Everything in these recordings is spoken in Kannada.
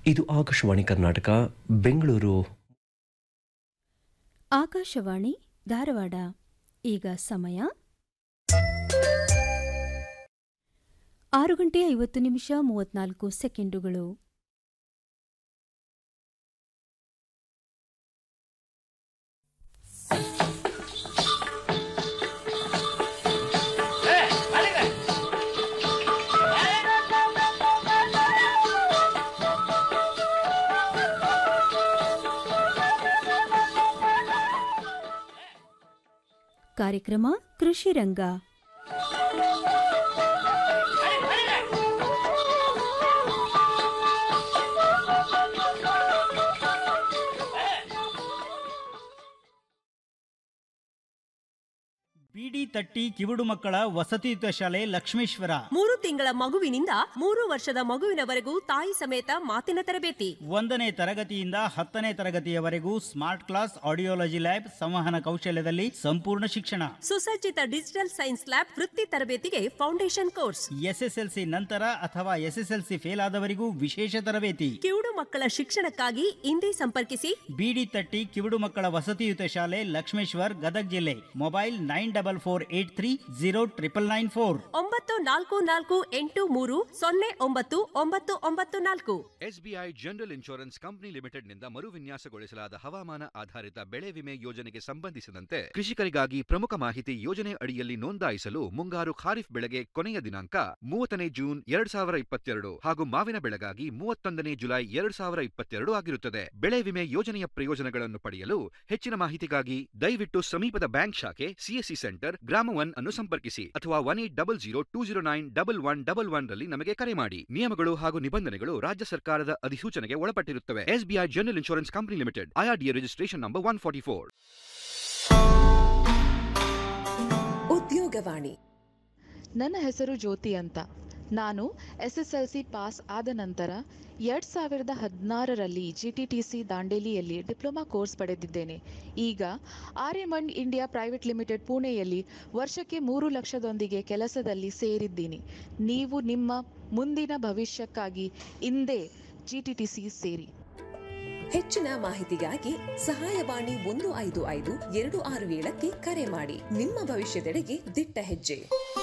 ಇದು ಆಕಾಶವಾಣಿ ಕರ್ನಾಟಕ ಬೆಂಗಳೂರು ಆಕಾಶವಾಣಿ ಧಾರವಾಡ ಈಗ ಸಮಯ ಆರು ಗಂಟೆ ಐವತ್ತು ನಿಮಿಷ ಮೂವತ್ನಾಲ್ಕು ಸೆಕೆಂಡುಗಳು ಕಾರ್ಯಕ್ರಮ ಕೃಷಿ ರಂಗ ಬಿಡಿ ತಟ್ಟಿ ಕಿವುಡು ಮಕ್ಕಳ ವಸತಿಯುತ ಶಾಲೆ ಲಕ್ಷ್ಮೇಶ್ವರ ಮೂರು ತಿಂಗಳ ಮಗುವಿನಿಂದ ಮೂರು ವರ್ಷದ ಮಗುವಿನವರೆಗೂ ತಾಯಿ ಸಮೇತ ಮಾತಿನ ತರಬೇತಿ ಒಂದನೇ ತರಗತಿಯಿಂದ ಹತ್ತನೇ ತರಗತಿಯವರೆಗೂ ಸ್ಮಾರ್ಟ್ ಕ್ಲಾಸ್ ಆಡಿಯೋಲಜಿ ಲ್ಯಾಬ್ ಸಂವಹನ ಕೌಶಲ್ಯದಲ್ಲಿ ಸಂಪೂರ್ಣ ಶಿಕ್ಷಣ ಸುಸಜ್ಜಿತ ಡಿಜಿಟಲ್ ಸೈನ್ಸ್ ಲ್ಯಾಬ್ ವೃತ್ತಿ ತರಬೇತಿಗೆ ಫೌಂಡೇಶನ್ ಕೋರ್ಸ್ ಎಸ್ಎಸ್ಎಲ್ಸಿ ನಂತರ ಅಥವಾ ಎಸ್ಎಸ್ಎಲ್ಸಿ ಫೇಲ್ ಆದವರಿಗೂ ವಿಶೇಷ ತರಬೇತಿ ಕಿವುಡು ಮಕ್ಕಳ ಶಿಕ್ಷಣಕ್ಕಾಗಿ ಇಂದೇ ಸಂಪರ್ಕಿಸಿ ಬಿಡಿ ತಟ್ಟಿ ಕಿವುಡು ಮಕ್ಕಳ ವಸತಿಯುತ ಶಾಲೆ ಲಕ್ಷ್ಮೇಶ್ವರ್ ಗದಗ್ ಜಿಲ್ಲೆ mobile nine double four eight three zero triple nine four ಒಂಬತ್ತು ನಾಲ್ಕು ನಾಲ್ಕು ಎಂಟು ಮೂರು ಸೊನ್ನೆ ಒಂಬತ್ತು ಒಂಬತ್ತು ಒಂಬತ್ತು ನಾಲ್ಕು ಎಸ್ಬಿಐ ಜನರಲ್ ಇನ್ಶೂರೆನ್ಸ್ ಕಂಪನಿ ಲಿಮಿಟೆಡ್ನಿಂದ ಮರುವಿನ್ಯಾಸಗೊಳಿಸಲಾದ ಹವಾಮಾನ ಆಧಾರಿತ ಬೆಳೆ ವಿಮೆ ಯೋಜನೆಗೆ ಸಂಬಂಧಿಸಿದಂತೆ ಕೃಷಿಕರಿಗಾಗಿ ಪ್ರಮುಖ ಮಾಹಿತಿ ಯೋಜನೆ ಅಡಿಯಲ್ಲಿ ನೋಂದಾಯಿಸಲು ಮುಂಗಾರು ಖಾರಿಫ್ ಬೆಳೆಗೆ ಕೊನೆಯ ದಿನಾಂಕ ಮೂವತ್ತನೇ ಜೂನ್ ಎರಡ್ ಸಾವಿರ ಇಪ್ಪತ್ತೆರಡು ಹಾಗೂ ಮಾವಿನ ಬೆಳೆಗಾಗಿ ಮೂವತ್ತೊಂದನೇ ಜುಲೈ ಎರಡ್ ಸಾವಿರ ಇಪ್ಪತ್ತೆರಡು ಆಗಿರುತ್ತದೆ ಬೆಳೆ ವಿಮೆ ಯೋಜನೆಯ ಪ್ರಯೋಜನಗಳನ್ನು ಪಡೆಯಲು ಹೆಚ್ಚಿನ ಮಾಹಿತಿಗಾಗಿ ದಯವಿಟ್ಟು ಸಮೀಪದ ಬ್ಯಾಂಕ್ ಶಾಖೆ ಸಿಎಸ್ಸಿ ಸೆಂಟರ್ ಗ್ರಾಮ ಒನ್ ಅನ್ನು ಸಂಪರ್ಕಿಸಿ ಅಥವಾ one eight double zero two zero nine double one double one ರಲ್ಲಿ ನಮಗೆ ಕರೆ ಮಾಡಿ ನಿಯಮಗಳು ಹಾಗೂ ನಿಬಂಧನೆಗಳು ರಾಜ್ಯ ಸರ್ಕಾರದ ಅಧಿಸೂಚನೆಗೆ ಒಳಪಟ್ಟಿರುತ್ತವೆ SBI general insurance company limited IRDA registration number one forty four ಉದ್ಯೋಗವಾಣಿ ನನ್ನ ಹೆಸರು ಜ್ಯೋತಿ ಅಂತ ನಾನು S S L C pass ಆದ ನಂತರ ಎರಡು ಸಾವಿರದ ಹದಿನಾರರಲ್ಲಿ ಜಿ ಟಿ ಟಿ ಸಿ ದಾಂಡೇಲಿಯಲ್ಲಿ ಡಿಪ್ಲೊಮಾ ಕೋರ್ಸ್ ಪಡೆದಿದ್ದೇನೆ ಈಗ ಆರ್ಯಮಂಡ್ ಇಂಡಿಯಾ ಪ್ರೈವೇಟ್ ಲಿಮಿಟೆಡ್ ಪುಣೆಯಲ್ಲಿ ವರ್ಷಕ್ಕೆ ಮೂರು ಲಕ್ಷದೊಂದಿಗೆ ಕೆಲಸದಲ್ಲಿ ಸೇರಿದ್ದೀನಿ ನೀವು ನಿಮ್ಮ ಮುಂದಿನ ಭವಿಷ್ಯಕ್ಕಾಗಿ ಇಂದೇ ಜಿ ಟಿ ಟಿ ಸಿ ಸೇರಿ ಹೆಚ್ಚಿನ ಮಾಹಿತಿಗಾಗಿ ಸಹಾಯವಾಣಿ ಒಂದು ಐದು ಐದು ಎರಡು ಆರು ಏಳಕ್ಕೆ ಕರೆ ಮಾಡಿ ನಿಮ್ಮ ಭವಿಷ್ಯದೆಡೆಗೆ ದಿಟ್ಟ ಹೆಜ್ಜೆ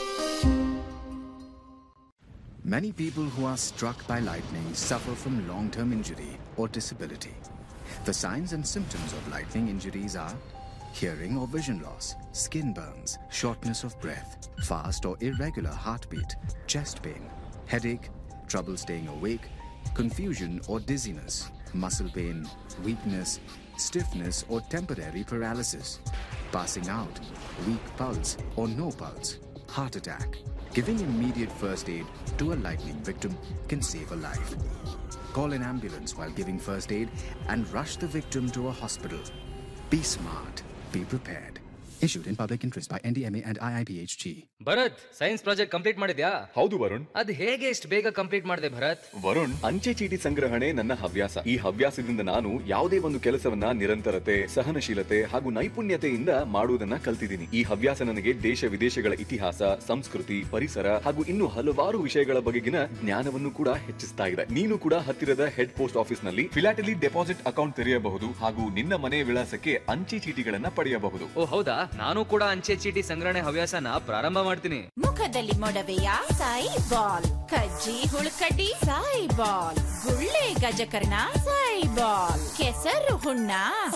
Many people who are struck by lightning suffer from long term injury or disability. The signs and symptoms of lightning injuries are hearing or vision loss, skin burns, shortness of breath, fast or irregular heartbeat, chest pain, headache, trouble staying awake, confusion or dizziness, muscle pain, weakness, stiffness or temporary paralysis, passing out, weak pulse or no pulse, heart attack. Giving immediate first aid to a lightning victim can save a life. Call an ambulance while giving first aid and rush the victim to a hospital. Be smart. Be prepared. Issued in public interest by NDMA and IIPHG. Bharath science project complete ಮಾಡಿದ್ಯಾ ಹೌದು ವರುಣ್ ಅದ್ ಹೇಗೆ ಇಷ್ಟು ಬೇಗ ಕಂಪ್ಲೀಟ್ ಮಾಡಿದೆ ಭರತ್ ವರುಣ್ ಅಂಚೆ ಚೀಟಿ ಸಂಗ್ರಹಣೆ ನನ್ನ ಹವ್ಯಾಸ ಈ ಹವ್ಯಾಸದಿಂದ ನಾನು ಯಾವುದೇ ಒಂದು ಕೆಲಸವನ್ನ ನಿರಂತರತೆ ಸಹನಶೀಲತೆ ಹಾಗೂ ನೈಪುಣ್ಯತೆಯಿಂದ ಮಾಡುವುದನ್ನ ಕಲ್ತಿದ್ದೀನಿ ಈ ಹವ್ಯಾಸ ನನಗೆ ದೇಶ ವಿದೇಶಗಳ ಇತಿಹಾಸ ಸಂಸ್ಕೃತಿ ಪರಿಸರ ಹಾಗೂ ಇನ್ನು ಹಲವಾರು ವಿಷಯಗಳ ಬಗೆಗಿನ ಜ್ಞಾನವನ್ನು ಕೂಡ ಹೆಚ್ಚಿಸ್ತಾ ಇದೆ ನೀನು ಕೂಡ ಹತ್ತಿರದ ಹೆಡ್ ಪೋಸ್ಟ್ ಆಫೀಸ್ ನಲ್ಲಿ ಫಿಲಾಟಲಿ ಡೆಪಾಸಿಟ್ ಅಕೌಂಟ್ ತೆರೆಯಬಹುದು ಹಾಗೂ ನಿನ್ನ ಮನೆ ವಿಳಾಸಕ್ಕೆ ಅಂಚೆ ಚೀಟಿಗಳನ್ನ ಪಡೆಯಬಹುದು ಓ ಹೌದಾ ನಾನು ಕೂಡ ಅಂಚೆ ಚೀಟಿ ಸಂಗ್ರಹಣೆ ಹವ್ಯಾಸನ ಪ್ರಾರಂಭ ಮಾಡ್ತೀನಿ ಮುಖದಲ್ಲಿ ಮೊಡವೆಯ ಸಾಯಿ ಬಾಲ್ ಕಜ್ಜಿ ಹುಳುಕಡ್ಡಿ ಸಾಯಿ ಬಾಲ್ ಗುಳ್ಳೆ ಗಜಕರ್ಣ ಸಾಯಿ ಬಾಲ್ ಕೆಸರು ಹುಣ್ಣ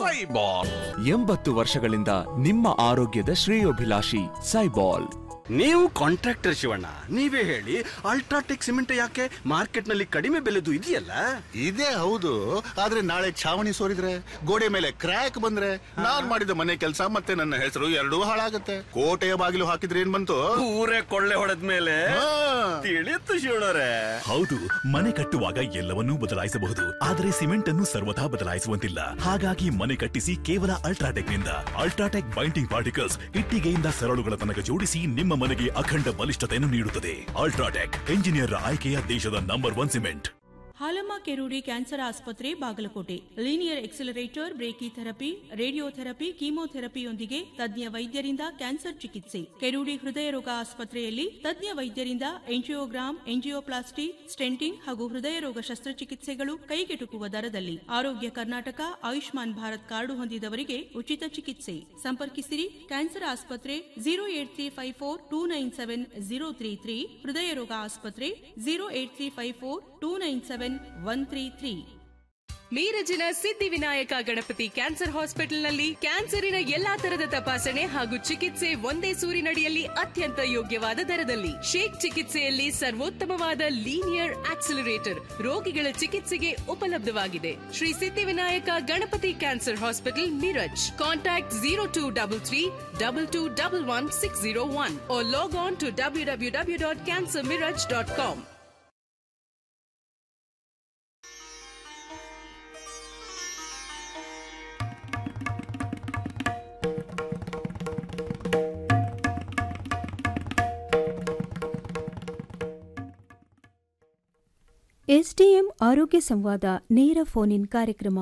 ಎಂಬತ್ತು ವರ್ಷಗಳಿಂದ ನಿಮ್ಮ ಆರೋಗ್ಯದ ಶ್ರೇಯೋಭಿಲಾಷಿ ಸೈಬಾಲ್ ನೀವು ಕಾಂಟ್ರಾಕ್ಟರ್ ಶಿವಣ್ಣ ನೀವೇ ಹೇಳಿ ಅಲ್ಟ್ರಾಟೆಕ್ ಸಿಮೆಂಟ್ ಯಾಕೆ ಮಾರ್ಕೆಟ್ ನಲ್ಲಿ ಕಡಿಮೆ ಬೆಲೆದು ಇದೆಯಲ್ಲ ಇದೇ ಹೌದು ಆದ್ರೆ ನಾಳೆ ಛಾವಣಿ ಸೋರಿದ್ರೆ ಗೋಡೆ ಮೇಲೆ ಕ್ರ್ಯಾಕ್ ಬಂದ್ರೆ ನಾನ್ ಮಾಡಿದ ಮನೆ ಕೆಲಸ ಮತ್ತೆ ನನ್ನ ಹೆಸರು ಎರಡೂ ಹಾಳಾಗತ್ತೆ ಕೋಟೆಯ ಬಾಗಿಲು ಹಾಕಿದ್ರೆ ಏನ್ ಬಂತು ಊರೇ ಕೊಳ್ಳೆ ಹೊಡೆದ ಮೇಲೆ ತಿಳಿಯುತ್ತು ಶಿವಣ್ಣರೇ ಹೌದು ಮನೆ ಕಟ್ಟುವಾಗ ಎಲ್ಲವನ್ನೂ ಬದಲಾಯಿಸಬಹುದು ಆದರೆ ಸಿಮೆಂಟ್ ಅನ್ನು ಸರ್ವಥಾ ಬದಲಾಯಿಸುವಂತಿಲ್ಲ ಹಾಗಾಗಿ ಮನೆ ಕಟ್ಟಿಸಿ ಕೇವಲ ಅಲ್ಟ್ರಾಟೆಕ್ ನಿಂದ ಅಲ್ಟ್ರಾಟೆಕ್ ಬೈಂಡಿಂಗ್ ಪಾರ್ಟಿಕಲ್ಸ್ ಇಟ್ಟಿಗೆಯಿಂದ ಸರಳುಗಳ ತನಕ ಜೋಡಿಸಿ ನಿಮ್ಮ ಮನೆಗೆ ಅಖಂಡ ಬಲಿಷ್ಠತೆಯನ್ನು ನೀಡುತ್ತದೆ ಅಲ್ಟ್ರಾಟೆಕ್ ಎಂಜಿನಿಯರ್ ಆಯ್ಕೆಯ ದೇಶದ number one cement Halamma Kerudi cancer ಆಸ್ಪತ್ರೆ Bagalkote linear accelerator brachy therapy radiotherapy ಕೀಮೋಥೆರಪಿಯೊಂದಿಗೆ ತಜ್ಞ ವೈದ್ಯರಿಂದ ಕ್ಯಾನ್ಸರ್ ಚಿಕಿತ್ಸೆ ಕೆರೂಡಿ ಹೃದಯ ರೋಗ ಆಸ್ಪತ್ರೆಯಲ್ಲಿ ತಜ್ಞ ವೈದ್ಯರಿಂದ ಎಂಜಿಯೋಗ್ರಾಮ್ ಎಂಜಿಯೋಪ್ಲಾಸ್ಟಿ ಸ್ಟೆಂಟಿಂಗ್ ಹಾಗೂ ಹೃದಯ ರೋಗ ಶಸ್ತ್ರಚಿಕಿತ್ಸೆಗಳು ಕೈಗೆಟುಕುವ ದರದಲ್ಲಿ ಆರೋಗ್ಯ ಕರ್ನಾಟಕ ಆಯುಷ್ಮಾನ್ ಭಾರತ್ ಕಾರ್ಡು ಹೊಂದಿದವರಿಗೆ ಉಚಿತ ಚಿಕಿತ್ಸೆ ಸಂಪರ್ಕಿಸಿರಿ ಕ್ಯಾನ್ಸರ್ ಆಸ್ಪತ್ರೆ zero eight three five four two nine seven zero three three ಹೃದಯ ರೋಗ ಆಸ್ಪತ್ರೆ zero eight three five four two nine seven one three three ಮೀರಜಿನ ಸಿದ್ಧಿವಿನಾಯಕ ಗಣಪತಿ ಕ್ಯಾನ್ಸರ್ ಹಾಸ್ಪಿಟಲ್ನಲ್ಲಿ ಕ್ಯಾನ್ಸರಿನ ಎಲ್ಲಾ ತರದ ತಪಾಸಣೆ ಹಾಗೂ ಚಿಕಿತ್ಸೆ ಒಂದೇ ಸೂರಿನಡಿಯಲ್ಲಿ ಅತ್ಯಂತ ಯೋಗ್ಯವಾದ ದರದಲ್ಲಿ ಶೇಕ್ ಚಿಕಿತ್ಸೆಯಲ್ಲಿ ಸರ್ವೋತ್ತಮವಾದ ಲೀನಿಯರ್ ಆಕ್ಸಿಲರೇಟರ್ ರೋಗಿಗಳ ಚಿಕಿತ್ಸೆಗೆ ಉಪಲಬ್ಧವಾಗಿದೆ Shri Siddhivinayak Ganapati cancer hospital Miraj contact zero two double three double two double one six zero one log on to W W W dot cancer Miraj dot com SDM ಆರೋಗ್ಯ ಸಂವಾದ ನೇರ ಫೋನ್ ಇನ್ ಕಾರ್ಯಕ್ರಮ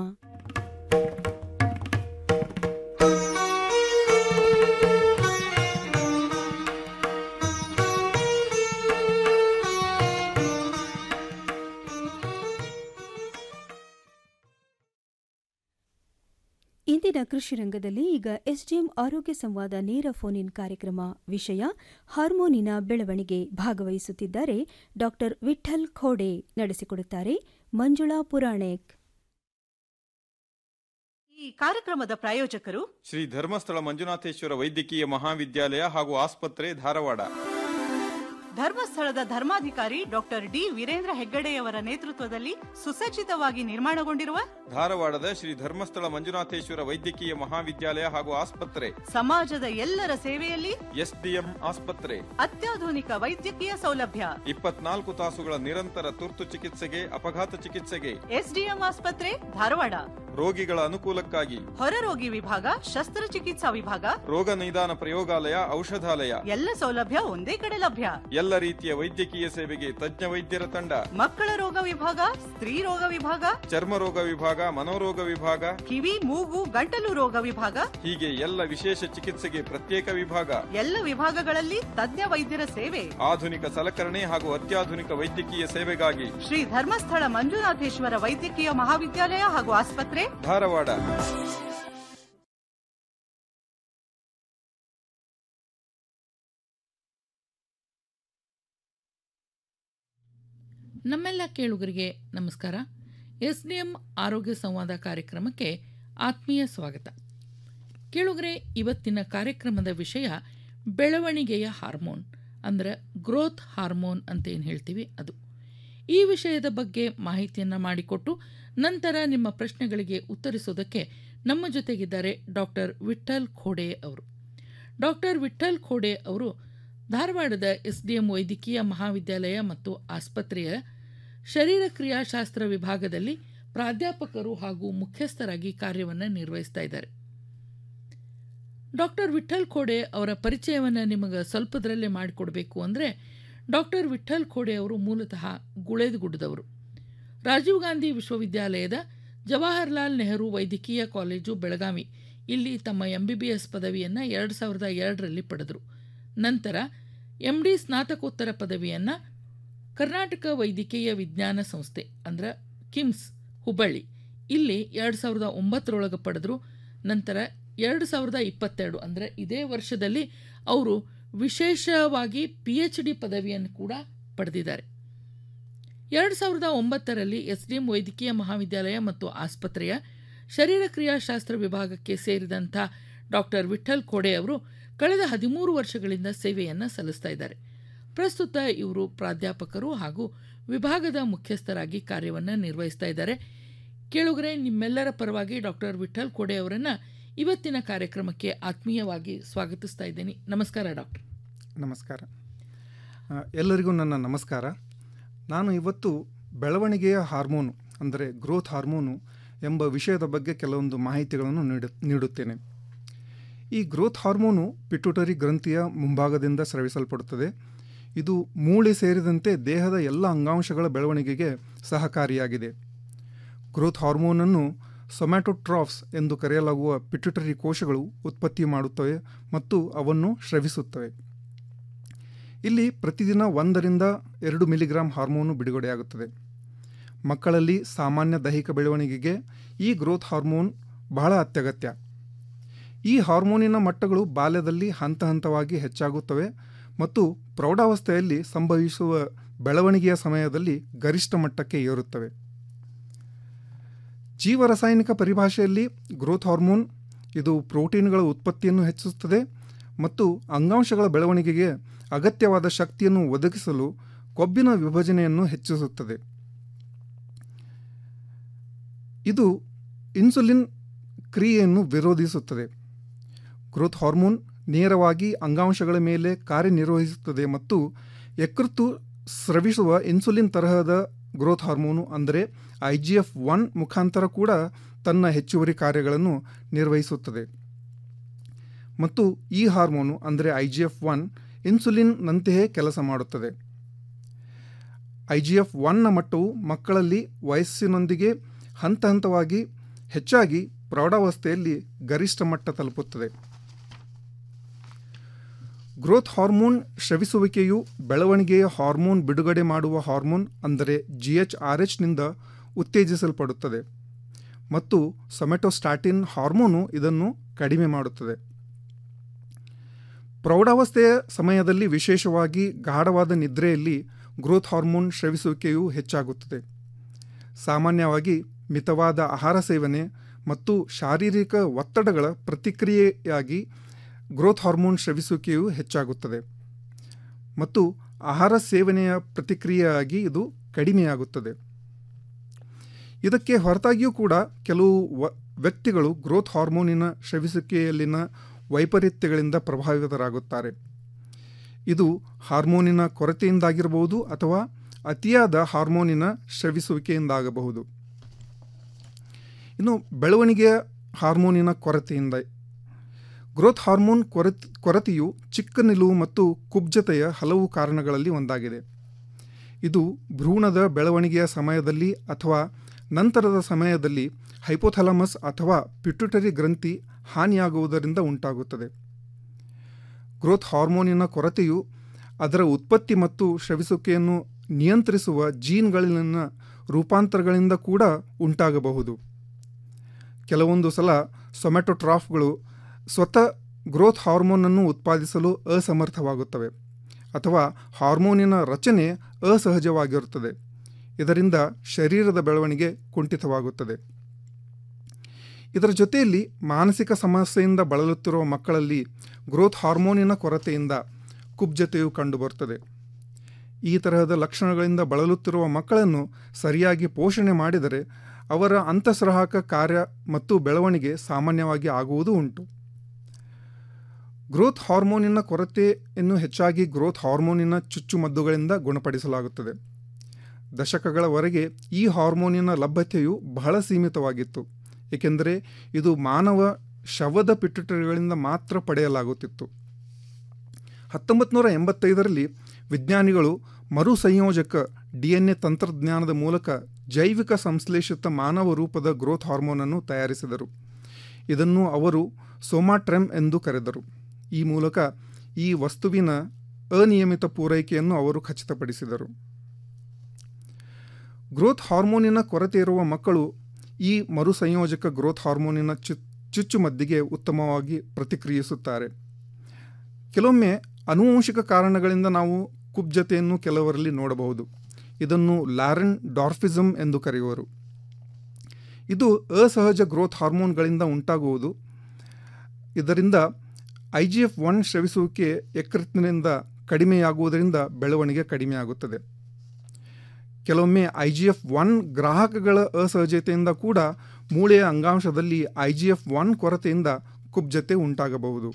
ಇಂದಿನ ಕೃಷಿ ರಂಗದಲ್ಲಿ ಈಗ ಎಸ್ಡಿಎಂ ಆರೋಗ್ಯ ಸಂವಾದ ನೇರ ಫೋನ್ ಇನ್ ಕಾರ್ಯಕ್ರಮ ವಿಷಯ ಹಾರ್ಮೋನಿನ ಬೆಳವಣಿಗೆ ಭಾಗವಹಿಸುತ್ತಿದ್ದಾರೆ ಡಾ ವಿಠಲ್ ಖೋಡೆ ನಡೆಸಿಕೊಡುತ್ತಾರೆ ಮಂಜುಳಾ ಪುರಾಣೆಕ್ ಈ ಕಾರ್ಯಕ್ರಮದ ಪ್ರಾಯೋಜಕರು ಶ್ರೀ ಧರ್ಮಸ್ಥಳ ಮಂಜುನಾಥೇಶ್ವರ ವೈದ್ಯಕೀಯ ಮಹಾವಿದ್ಯಾಲಯ ಹಾಗೂ ಆಸ್ಪತ್ರೆ ಧಾರವಾಡ ಧರ್ಮಸ್ಥಳದ ಧರ್ಮಾಧಿಕಾರಿ ಡಾಕ್ಟರ್ ಡಿ ವೀರೇಂದ್ರ ಹೆಗ್ಗಡೆಯವರ ನೇತೃತ್ವದಲ್ಲಿ ಸುಸಜ್ಜಿತವಾಗಿ ನಿರ್ಮಾಣಗೊಂಡಿರುವ ಧಾರವಾಡದ ಶ್ರೀ ಧರ್ಮಸ್ಥಳ ಮಂಜುನಾಥೇಶ್ವರ ವೈದ್ಯಕೀಯ ಮಹಾವಿದ್ಯಾಲಯ ಹಾಗೂ ಆಸ್ಪತ್ರೆ ಸಮಾಜದ ಎಲ್ಲರ ಸೇವೆಯಲ್ಲಿ ಎಸ್ಡಿಎಂ ಆಸ್ಪತ್ರೆ ಅತ್ಯಾಧುನಿಕ ವೈದ್ಯಕೀಯ ಸೌಲಭ್ಯ ಇಪ್ಪತ್ನಾಲ್ಕು ತಾಸುಗಳ ನಿರಂತರ ತುರ್ತು ಚಿಕಿತ್ಸೆಗೆ ಅಪಘಾತ ಚಿಕಿತ್ಸೆಗೆ ಎಸ್ಡಿಎಂ ಆಸ್ಪತ್ರೆ ಧಾರವಾಡ ರೋಗಿಗಳ ಅನುಕೂಲಕ್ಕಾಗಿ ಹೊರರೋಗಿ ವಿಭಾಗ ಶಸ್ತ್ರಚಿಕಿತ್ಸಾ ವಿಭಾಗ ರೋಗ ನಿದಾನ ಪ್ರಯೋಗಾಲಯ ಔಷಧಾಲಯ ಎಲ್ಲ ಸೌಲಭ್ಯ ಒಂದೇ ಕಡೆ ಲಭ್ಯ ಎಲ್ಲ ರೀತಿಯ ವೈದ್ಯಕೀಯ ಸೇವೆಗೆ ತಜ್ಞ ವೈದ್ಯರ ತಂಡ ಮಕ್ಕಳ ರೋಗ ವಿಭಾಗ ಸ್ತ್ರೀ ರೋಗ ವಿಭಾಗ ಚರ್ಮ ರೋಗ ವಿಭಾಗ ಮನೋರೋಗ ವಿಭಾಗ ಕಿವಿ ಮೂಗು ಗಂಟಲು ರೋಗ ವಿಭಾಗ ಹೀಗೆ ಎಲ್ಲ ವಿಶೇಷ ಚಿಕಿತ್ಸೆಗೆ ಪ್ರತ್ಯೇಕ ವಿಭಾಗ ಎಲ್ಲ ವಿಭಾಗಗಳಲ್ಲಿ ತಜ್ಞ ವೈದ್ಯರ ಸೇವೆ ಆಧುನಿಕ ಸಲಕರಣೆ ಹಾಗೂ ಅತ್ಯಾಧುನಿಕ ವೈದ್ಯಕೀಯ ಸೇವೆಗಾಗಿ ಶ್ರೀ ಧರ್ಮಸ್ಥಳ ಮಂಜುನಾಥೇಶ್ವರ ವೈದ್ಯಕೀಯ ಮಹಾವಿದ್ಯಾಲಯ ಹಾಗೂ ಆಸ್ಪತ್ರೆ ಧಾರವಾಡ ನಮ್ಮೆಲ್ಲ ಕೇಳುಗರಿಗೆ ನಮಸ್ಕಾರ ಎಸ್ ಡಿ ಎಂ ಆರೋಗ್ಯ ಸಂವಾದ ಕಾರ್ಯಕ್ರಮಕ್ಕೆ ಆತ್ಮೀಯ ಸ್ವಾಗತ ಕೇಳುಗರೆ ಇವತ್ತಿನ ಕಾರ್ಯಕ್ರಮದ ವಿಷಯ ಬೆಳವಣಿಗೆಯ ಹಾರ್ಮೋನ್ ಅಂದರೆ ಗ್ರೋತ್ ಹಾರ್ಮೋನ್ ಅಂತ ಏನು ಹೇಳ್ತೀವಿ ಅದು ಈ ವಿಷಯದ ಬಗ್ಗೆ ಮಾಹಿತಿಯನ್ನು ಮಾಡಿಕೊಟ್ಟು ನಂತರ ನಿಮ್ಮ ಪ್ರಶ್ನೆಗಳಿಗೆ ಉತ್ತರಿಸೋದಕ್ಕೆ ನಮ್ಮ ಜೊತೆಗಿದ್ದಾರೆ ಡಾಕ್ಟರ್ ವಿಠಲ್ ಖೋಡೆ ಅವರು ಡಾಕ್ಟರ್ ವಿಠಲ್ ಖೋಡೆ ಅವರು ಧಾರವಾಡದ ಎಸ್ ಡಿ ಎಂ ವೈದ್ಯಕೀಯ ಮಹಾವಿದ್ಯಾಲಯ ಮತ್ತು ಆಸ್ಪತ್ರೆಯ ಶರೀರ ಕ್ರಿಯಾಶಾಸ್ತ್ರ ವಿಭಾಗದಲ್ಲಿ ಪ್ರಾಧ್ಯಾಪಕರು ಹಾಗೂ ಮುಖ್ಯಸ್ಥರಾಗಿ ಕಾರ್ಯವನ್ನು ನಿರ್ವಹಿಸ್ತಾ ಇದ್ದಾರೆ ಡಾಕ್ಟರ್ ವಿಠಲ್ ಖೋಡೆ ಅವರ ಪರಿಚಯವನ್ನು ನಿಮಗೆ ಸ್ವಲ್ಪದರಲ್ಲೇ ಮಾಡಿಕೊಡ್ಬೇಕು ಅಂದರೆ ಡಾಕ್ಟರ್ ವಿಠಲ್ ಖೋಡೆ ಅವರು ಮೂಲತಃ ಗುಳೇದಗುಡ್ಡದವರು ರಾಜೀವ್ ಗಾಂಧಿ ವಿಶ್ವವಿದ್ಯಾಲಯದ ಜವಾಹರ್ಲಾಲ್ ನೆಹರು ವೈದ್ಯಕೀಯ ಕಾಲೇಜು ಬೆಳಗಾವಿ ಇಲ್ಲಿ ತಮ್ಮ ಎಂ ಬಿ ಬಿ ಎಸ್ ಪದವಿಯನ್ನು ಎರಡು ಸಾವಿರದ ಎರಡರಲ್ಲಿ ಪಡೆದರು ನಂತರ ಎಂ ಡಿ ಸ್ನಾತಕೋತ್ತರ ಪದವಿಯನ್ನು ಕರ್ನಾಟಕ ವೈದ್ಯಕೀಯ ವಿಜ್ಞಾನ ಸಂಸ್ಥೆ ಅಂದ್ರೆ ಕಿಮ್ಸ್ ಹುಬ್ಬಳ್ಳಿ ಇಲ್ಲಿ ಎರಡು ಸಾವಿರದ ಒಂಬತ್ತರೊಳಗೆ ಪಡೆದರು ನಂತರ ಎರಡು ಸಾವಿರದ ಇಪ್ಪತ್ತೆರಡು ಅಂದರೆ ಇದೇ ವರ್ಷದಲ್ಲಿ ಅವರು ವಿಶೇಷವಾಗಿ ಪಿ ಎಚ್ ಡಿ ಪದವಿಯನ್ನು ಕೂಡ ಪಡೆದಿದ್ದಾರೆ ಎರಡು ಸಾವಿರದ ಒಂಬತ್ತರಲ್ಲಿ ಎಸ್ ಡಿ ಎಂ ವೈದ್ಯಕೀಯ ಮಹಾವಿದ್ಯಾಲಯ ಮತ್ತು ಆಸ್ಪತ್ರೆಯ ಶರೀರ ಕ್ರಿಯಾಶಾಸ್ತ್ರ ವಿಭಾಗಕ್ಕೆ ಸೇರಿದಂಥ ಡಾಕ್ಟರ್ ವಿಠಲ್ ಖೋಡೆ ಅವರು ಕಳೆದ ಹದಿಮೂರು ವರ್ಷಗಳಿಂದ ಸೇವೆಯನ್ನು ಸಲ್ಲಿಸ್ತಾ ಇದ್ದಾರೆ ಪ್ರಸ್ತುತ ಇವರು ಪ್ರಾಧ್ಯಾಪಕರು ಹಾಗೂ ವಿಭಾಗದ ಮುಖ್ಯಸ್ಥರಾಗಿ ಕಾರ್ಯವನ್ನು ನಿರ್ವಹಿಸ್ತಾ ಇದ್ದಾರೆ ಕೇಳುಗರೆ ನಿಮ್ಮೆಲ್ಲರ ಪರವಾಗಿ ಡಾಕ್ಟರ್ ವಿಠಲ್ ಕೋಡೆ ಅವರನ್ನು ಇವತ್ತಿನ ಕಾರ್ಯಕ್ರಮಕ್ಕೆ ಆತ್ಮೀಯವಾಗಿ ಸ್ವಾಗತಿಸ್ತಾ ಇದ್ದೀನಿ ನಮಸ್ಕಾರ ಡಾಕ್ಟರ್ ನಮಸ್ಕಾರ ಆ, ಎಲ್ಲರಿಗೂ ನನ್ನ ನಮಸ್ಕಾರ ನಾನು ಇವತ್ತು ಬೆಳವಣಿಗೆಯ ಹಾರ್ಮೋನು ಅಂದರೆ ಗ್ರೋತ್ ಹಾರ್ಮೋನು ಎಂಬ ವಿಷಯದ ಬಗ್ಗೆ ಕೆಲವೊಂದು ಮಾಹಿತಿಗಳನ್ನು ನೀಡು ನೀಡುತ್ತೇನೆ ಈ ಗ್ರೋತ್ ಹಾರ್ಮೋನು ಪಿಟ್ಯುಟರಿ ಗ್ರಂಥಿಯ ಮುಂಭಾಗದಿಂದ ಸ್ರವಿಸಲ್ಪಡುತ್ತದೆ ಇದು ಮೂಳೆ ಸೇರಿದಂತೆ ದೇಹದ ಎಲ್ಲ ಅಂಗಾಂಶಗಳ ಬೆಳವಣಿಗೆಗೆ ಸಹಕಾರಿಯಾಗಿದೆ ಗ್ರೋತ್ ಹಾರ್ಮೋನನ್ನು ಸೊಮ್ಯಾಟೋಟ್ರಾಫ್ಸ್ ಎಂದು ಕರೆಯಲಾಗುವ ಪಿಟ್ಯುಟರಿ ಕೋಶಗಳು ಉತ್ಪತ್ತಿ ಮಾಡುತ್ತವೆ ಮತ್ತು ಅವನ್ನು ಸ್ರವಿಸುತ್ತವೆ ಇಲ್ಲಿ ಪ್ರತಿದಿನ ಒಂದರಿಂದ ಎರಡು ಮಿಲಿಗ್ರಾಂ ಹಾರ್ಮೋನು ಬಿಡುಗಡೆಯಾಗುತ್ತದೆ ಮಕ್ಕಳಲ್ಲಿ ಸಾಮಾನ್ಯ ದೈಹಿಕ ಬೆಳವಣಿಗೆಗೆ ಈ ಗ್ರೋತ್ ಹಾರ್ಮೋನ್ ಬಹಳ ಅತ್ಯಗತ್ಯ ಈ ಹಾರ್ಮೋನಿನ ಮಟ್ಟಗಳು ಬಾಲ್ಯದಲ್ಲಿ ಹಂತ ಹಂತವಾಗಿ ಹೆಚ್ಚಾಗುತ್ತವೆ ಮತ್ತು ಪ್ರೌಢಾವಸ್ಥೆಯಲ್ಲಿ ಸಂಭವಿಸುವ ಬೆಳವಣಿಗೆಯ ಸಮಯದಲ್ಲಿ ಗರಿಷ್ಠ ಮಟ್ಟಕ್ಕೆ ಏರುತ್ತವೆ ಜೀವರಾಸಾಯನಿಕ ಪರಿಭಾಷೆಯಲ್ಲಿ ಗ್ರೋತ್ ಹಾರ್ಮೋನ್ ಇದು ಪ್ರೋಟೀನ್ಗಳ ಉತ್ಪತ್ತಿಯನ್ನು ಹೆಚ್ಚಿಸುತ್ತದೆ ಮತ್ತು ಅಂಗಾಂಶಗಳ ಬೆಳವಣಿಗೆಗೆ ಅಗತ್ಯವಾದ ಶಕ್ತಿಯನ್ನು ಒದಗಿಸಲು ಕೊಬ್ಬಿನ ವಿಭಜನೆಯನ್ನು ಹೆಚ್ಚಿಸುತ್ತದೆ ಇದು ಇನ್ಸುಲಿನ್ ಕ್ರಿಯೆಯನ್ನು ವಿರೋಧಿಸುತ್ತದೆ ಗ್ರೋತ್ ಹಾರ್ಮೋನ್ ನೇರವಾಗಿ ಅಂಗಾಂಶಗಳ ಮೇಲೆ ಕಾರ್ಯನಿರ್ವಹಿಸುತ್ತದೆ ಮತ್ತು ಯಕೃತ್ತು ಸ್ರವಿಸುವ ಇನ್ಸುಲಿನ್ ತರಹದ ಗ್ರೋತ್ ಹಾರ್ಮೋನು ಅಂದರೆ ಐ ಜಿ ಎಫ್ ಒನ್ ಮುಖಾಂತರ ಕೂಡ ತನ್ನ ಹೆಚ್ಚುವರಿ ಕಾರ್ಯಗಳನ್ನು ನಿರ್ವಹಿಸುತ್ತದೆ ಮತ್ತು ಈ ಹಾರ್ಮೋನು ಅಂದರೆ ಐ ಜಿ ಎಫ್ ಒನ್ ಇನ್ಸುಲಿನ್ನಂತೆಯೇ ಕೆಲಸ ಮಾಡುತ್ತದೆ ಐ ಜಿ ಎಫ್ ಒನ್ನ ಮಟ್ಟವು ಮಕ್ಕಳಲ್ಲಿ ವಯಸ್ಸಿನೊಂದಿಗೆ ಹಂತ ಹಂತವಾಗಿ ಹೆಚ್ಚಾಗಿ ಪ್ರೌಢಾವಸ್ಥೆಯಲ್ಲಿ ಗರಿಷ್ಠ ಮಟ್ಟ ತಲುಪುತ್ತದೆ ಗ್ರೋತ್ ಹಾರ್ಮೋನ್ ಶ್ರವಿಸುವಿಕೆಯು ಬೆಳವಣಿಗೆಯ ಹಾರ್ಮೋನ್ ಬಿಡುಗಡೆ ಮಾಡುವ ಹಾರ್ಮೋನ್ ಅಂದರೆ ಜಿ ಎಚ್ ಆರ್ ಎಚ್ನಿಂದ ಉತ್ತೇಜಿಸಲ್ಪಡುತ್ತದೆ ಮತ್ತು ಸೊಮೆಟೋಸ್ಟಾಟಿನ್ ಹಾರ್ಮೋನು ಇದನ್ನು ಕಡಿಮೆ ಮಾಡುತ್ತದೆ ಪ್ರೌಢಾವಸ್ಥೆಯ ಸಮಯದಲ್ಲಿ ವಿಶೇಷವಾಗಿ ಗಾಢವಾದ ನಿದ್ರೆಯಲ್ಲಿ ಗ್ರೋತ್ ಹಾರ್ಮೋನ್ ಶ್ರವಿಸುವಿಕೆಯು ಹೆಚ್ಚಾಗುತ್ತದೆ ಸಾಮಾನ್ಯವಾಗಿ ಮಿತವಾದ ಆಹಾರ ಸೇವನೆ ಮತ್ತು ಶಾರೀರಿಕ ಒತ್ತಡಗಳ ಪ್ರತಿಕ್ರಿಯೆಯಾಗಿ ಗ್ರೋತ್ ಹಾರ್ಮೋನ್ ಶ್ರವಿಸುವಿಕೆಯು ಹೆಚ್ಚಾಗುತ್ತದೆ ಮತ್ತು ಆಹಾರ ಸೇವನೆಯ ಪ್ರತಿಕ್ರಿಯೆಯಾಗಿ ಇದು ಕಡಿಮೆಯಾಗುತ್ತದೆ ಇದಕ್ಕೆ ಹೊರತಾಗಿಯೂ ಕೂಡ ಕೆಲವು ವ ವ್ಯಕ್ತಿಗಳು ಗ್ರೋತ್ ಹಾರ್ಮೋನಿನ ಶ್ರವಿಸುವಿಕೆಯಲ್ಲಿನ ವೈಪರೀತ್ಯಗಳಿಂದ ಪ್ರಭಾವಿತರಾಗುತ್ತಾರೆ ಇದು ಹಾರ್ಮೋನಿನ ಕೊರತೆಯಿಂದಾಗಿರಬಹುದು ಅಥವಾ ಅತಿಯಾದ ಹಾರ್ಮೋನಿನ ಶ್ರವಿಸುವಿಕೆಯಿಂದಾಗಬಹುದು ಇನ್ನು ಬೆಳವಣಿಗೆಯ ಹಾರ್ಮೋನಿನ ಕೊರತೆಯಿಂದ ಗ್ರೋತ್ ಹಾರ್ಮೋನ್ ಕೊರತೆ ಕೊರತೆಯು ಚಿಕ್ಕ ನಿಲುವು ಮತ್ತು ಕುಬ್ಜತೆಯ ಹಲವು ಕಾರಣಗಳಲ್ಲಿ ಒಂದಾಗಿದೆ ಇದು ಭ್ರೂಣದ ಬೆಳವಣಿಗೆಯ ಸಮಯದಲ್ಲಿ ಅಥವಾ ನಂತರದ ಸಮಯದಲ್ಲಿ ಹೈಪೋಥಾಲಮಸ್ ಅಥವಾ ಪಿಟ್ಯುಟರಿ ಗ್ರಂಥಿ ಹಾನಿಯಾಗುವುದರಿಂದ ಉಂಟಾಗುತ್ತದೆ ಗ್ರೋತ್ ಹಾರ್ಮೋನಿನ ಕೊರತೆಯು ಅದರ ಉತ್ಪತ್ತಿ ಮತ್ತು ಶ್ರವಿಸುವಿಕೆಯನ್ನು ನಿಯಂತ್ರಿಸುವ ಜೀನ್ಗಳಲ್ಲಿನ ರೂಪಾಂತರಗಳಿಂದ ಕೂಡ ಉಂಟಾಗಬಹುದು ಕೆಲವೊಂದು ಸಲ ಸೊಮ್ಯಾಟೋಟ್ರಾಫ್ಗಳು ಸ್ವತಃ ಗ್ರೋತ್ ಹಾರ್ಮೋನನ್ನು ಉತ್ಪಾದಿಸಲು ಅಸಮರ್ಥವಾಗುತ್ತವೆ ಅಥವಾ ಹಾರ್ಮೋನಿನ ರಚನೆ ಅಸಹಜವಾಗಿರುತ್ತದೆ ಇದರಿಂದ ಶರೀರದ ಬೆಳವಣಿಗೆ ಕುಂಠಿತವಾಗುತ್ತದೆ ಇದರ ಜೊತೆಯಲ್ಲಿ ಮಾನಸಿಕ ಸಮಸ್ಯೆಯಿಂದ ಬಳಲುತ್ತಿರುವ ಮಕ್ಕಳಲ್ಲಿ ಗ್ರೋತ್ ಹಾರ್ಮೋನಿನ ಕೊರತೆಯಿಂದ ಕುಬ್ಜತೆಯು ಕಂಡುಬರುತ್ತದೆ ಈ ತರಹದ ಲಕ್ಷಣಗಳಿಂದ ಬಳಲುತ್ತಿರುವ ಮಕ್ಕಳನ್ನು ಸರಿಯಾಗಿ ಪೋಷಣೆ ಮಾಡಿದರೆ ಅವರ ಅಂತಸ್ರಾಹಕ ಕಾರ್ಯ ಮತ್ತು ಬೆಳವಣಿಗೆ ಸಾಮಾನ್ಯವಾಗಿ ಆಗುವುದೂ ಉಂಟು ಗ್ರೋತ್ ಹಾರ್ಮೋನಿನ ಕೊರತೆಯನ್ನು ಹೆಚ್ಚಾಗಿ ಗ್ರೋತ್ ಹಾರ್ಮೋನಿನ ಚುಚ್ಚುಮದ್ದುಗಳಿಂದ ಗುಣಪಡಿಸಲಾಗುತ್ತದೆ ದಶಕಗಳವರೆಗೆ ಈ ಹಾರ್ಮೋನಿನ ಲಭ್ಯತೆಯು ಬಹಳ ಸೀಮಿತವಾಗಿತ್ತು ಏಕೆಂದರೆ ಇದು ಮಾನವ ಶವದ ಪಿಟ್ಯುಟರಿಗಳಿಂದ ಮಾತ್ರ ಪಡೆಯಲಾಗುತ್ತಿತ್ತು ಹತ್ತೊಂಬತ್ತು ನೂರ ಎಂಬತ್ತೈದರಲ್ಲಿ ವಿಜ್ಞಾನಿಗಳು ಮರು ಸಂಯೋಜಕ ಡಿ ಎನ್ ಎ ತಂತ್ರಜ್ಞಾನದ ಮೂಲಕ ಜೈವಿಕ ಸಂಶ್ಲೇಷಿತ ಮಾನವ ರೂಪದ ಗ್ರೋತ್ ಹಾರ್ಮೋನನ್ನು ತಯಾರಿಸಿದರು ಇದನ್ನು ಅವರು ಸೋಮಾಟ್ರೆಮ್ ಎಂದು ಕರೆದರು ಈ ಮೂಲಕ ಈ ವಸ್ತುವಿನ ಅನಿಯಮಿತ ಪೂರೈಕೆಯನ್ನು ಅವರು ಖಚಿತಪಡಿಸಿದರು ಗ್ರೋತ್ ಹಾರ್ಮೋನಿನ ಕೊರತೆ ಇರುವ ಮಕ್ಕಳು ಈ ಮರು ಸಂಯೋಜಕ ಗ್ರೋತ್ ಹಾರ್ಮೋನಿನ ಚು ಚುಚ್ಚುಮದ್ದಿಗೆ ಉತ್ತಮವಾಗಿ ಪ್ರತಿಕ್ರಿಯಿಸುತ್ತಾರೆ ಕೆಲವೊಮ್ಮೆ ಅನುವಂಶಿಕ ಕಾರಣಗಳಿಂದ ನಾವು ಕುಬ್ಜತೆಯನ್ನು ಕೆಲವರಲ್ಲಿ ನೋಡಬಹುದು ಇದನ್ನು ಲ್ಯಾರನ್ ಡಾರ್ಫಿಸಮ್ ಎಂದು ಕರೆಯುವರು ಇದು ಅಸಹಜ ಗ್ರೋತ್ ಹಾರ್ಮೋನ್ಗಳಿಂದ ಉಂಟಾಗುವುದು ಇದರಿಂದ ಐ ಜಿ ಎಫ್ ಒನ್ ಶ್ರವಿಸುವಿಕೆ ಯಕೃತ್ತಿನಿಂದ ಕಡಿಮೆಯಾಗುವುದರಿಂದ ಬೆಳವಣಿಗೆ ಕಡಿಮೆಯಾಗುತ್ತದೆ ಕೆಲವೊಮ್ಮೆ ಐ ಜಿ ಎಫ್ ಒನ್ ಗ್ರಾಹಕಗಳ ಅಸಹಜತೆಯಿಂದ ಕೂಡ ಮೂಳೆಯ ಅಂಗಾಂಶದಲ್ಲಿ ಐ ಜಿ ಎಫ್ ಒನ್ ಕೊರತೆಯಿಂದ ಕುಬ್ಜತೆ ಉಂಟಾಗಬಹುದು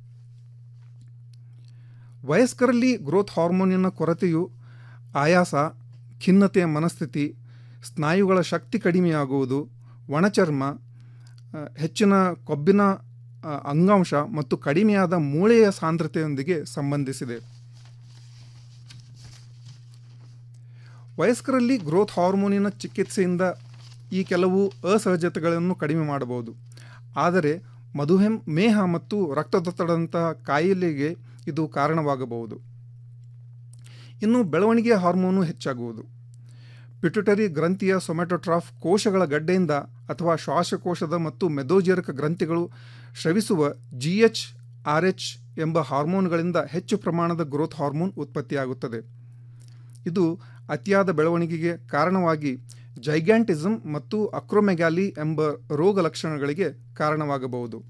ವಯಸ್ಕರಲ್ಲಿ ಗ್ರೋತ್ ಹಾರ್ಮೋನಿನ ಕೊರತೆಯು ಆಯಾಸ ಖಿನ್ನತೆಯ ಮನಸ್ಥಿತಿ ಸ್ನಾಯುಗಳ ಶಕ್ತಿ ಕಡಿಮೆಯಾಗುವುದು ಒಣಚರ್ಮ ಹೆಚ್ಚಿನ ಕೊಬ್ಬಿನ ಅಂಗಾಂಶ ಮತ್ತು ಕಡಿಮೆಯಾದ ಮೂಳೆಯ ಸಾಂದ್ರತೆಯೊಂದಿಗೆ ಸಂಬಂಧಿಸಿದೆ ವಯಸ್ಕರಲ್ಲಿ ಗ್ರೋತ್ ಹಾರ್ಮೋನಿನ ಚಿಕಿತ್ಸೆಯಿಂದ ಈ ಕೆಲವು ಅಸಹಜತೆಗಳನ್ನು ಕಡಿಮೆ ಮಾಡಬಹುದು ಆದರೆ ಮಧುಮೇಹ ಮೇಹ ಮತ್ತು ರಕ್ತದೊತ್ತಡದಂತಹ ಕಾಯಿಲೆಗೆ ಇದು ಕಾರಣವಾಗಬಹುದು ಇನ್ನು ಬೆಳವಣಿಗೆಯ ಹಾರ್ಮೋನು ಹೆಚ್ಚಾಗುವುದು ಪಿಟ್ಯುಟರಿ ಗ್ರಂಥಿಯ ಸೊಮೆಟೋಟ್ರಾಫ್ ಕೋಶಗಳ ಗಡ್ಡೆಯಿಂದ ಅಥವಾ ಶ್ವಾಸಕೋಶದ ಮತ್ತು ಮೆದೋಜೇರಕ ಗ್ರಂಥಿಗಳು ಸ್ರವಿಸುವ ಜಿ ಎಚ್ ಆರ್ ಎಚ್ ಎಂಬ ಹಾರ್ಮೋನ್ಗಳಿಂದ ಹೆಚ್ಚು ಪ್ರಮಾಣದ ಗ್ರೋತ್ ಹಾರ್ಮೋನ್ ಉತ್ಪತ್ತಿಯಾಗುತ್ತದೆ ಇದು ಅತಿಯಾದ ಬೆಳವಣಿಗೆಗೆ ಕಾರಣವಾಗಿ ಜೈಗ್ಯಾಂಟಿಸಮ್ ಮತ್ತು ಅಕ್ರೋಮೆಗ್ಯಾಲಿ ಎಂಬ ರೋಗ ಲಕ್ಷಣಗಳಿಗೆ ಕಾರಣವಾಗಬಹುದು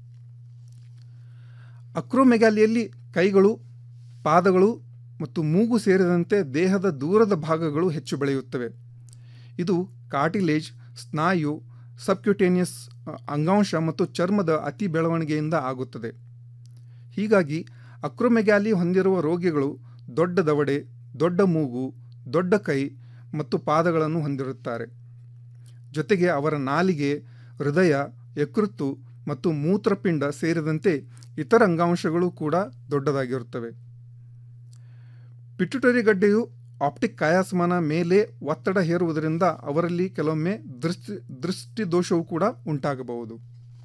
ಅಕ್ರೋಮೆಗ್ಯಾಲಿಯಲ್ಲಿ ಕೈಗಳು ಪಾದಗಳು ಮತ್ತು ಮೂಗು ಸೇರಿದಂತೆ ದೇಹದ ದೂರದ ಭಾಗಗಳು ಹೆಚ್ಚು ಬೆಳೆಯುತ್ತವೆ ಇದು ಕಾರ್ಟಿಲೇಜ್ ಸ್ನಾಯು ಸಬ್ಕ್ಯುಟೇನಿಯಸ್ ಅಂಗಾಂಶ ಮತ್ತು ಚರ್ಮದ ಅತಿ ಬೆಳವಣಿಗೆಯಿಂದ ಆಗುತ್ತದೆ ಹೀಗಾಗಿ ಅಕ್ರೋಮೆಗ್ಯಾಲಿ ಹೊಂದಿರುವ ರೋಗಿಗಳು ದೊಡ್ಡ ದವಡೆ ದೊಡ್ಡ ಮೂಗು ದೊಡ್ಡ ಕೈ ಮತ್ತು ಪಾದಗಳನ್ನು ಹೊಂದಿರುತ್ತಾರೆ ಜೊತೆಗೆ ಅವರ ನಾಲಿಗೆ ಹೃದಯ ಯಕೃತ್ತು ಮತ್ತು ಮೂತ್ರಪಿಂಡ ಸೇರಿದಂತೆ ಇತರ ಅಂಗಾಂಶಗಳು ಕೂಡ ದೊಡ್ಡದಾಗಿರುತ್ತವೆ ಪಿಟ್ಯುಟರಿ ಗಡ್ಡೆಯು ಆಪ್ಟಿಕ್ ಕಾಯಾಸಮನ ಮೇಲೆ ಒತ್ತಡ ಹೇರುವುದರಿಂದ ಅವರಲ್ಲಿ ಕೆಲವೊಮ್ಮೆ ದೃಷ್ಟಿ ದೃಷ್ಟಿದೋಷವೂ ಕೂಡ ಉಂಟಾಗಬಹುದು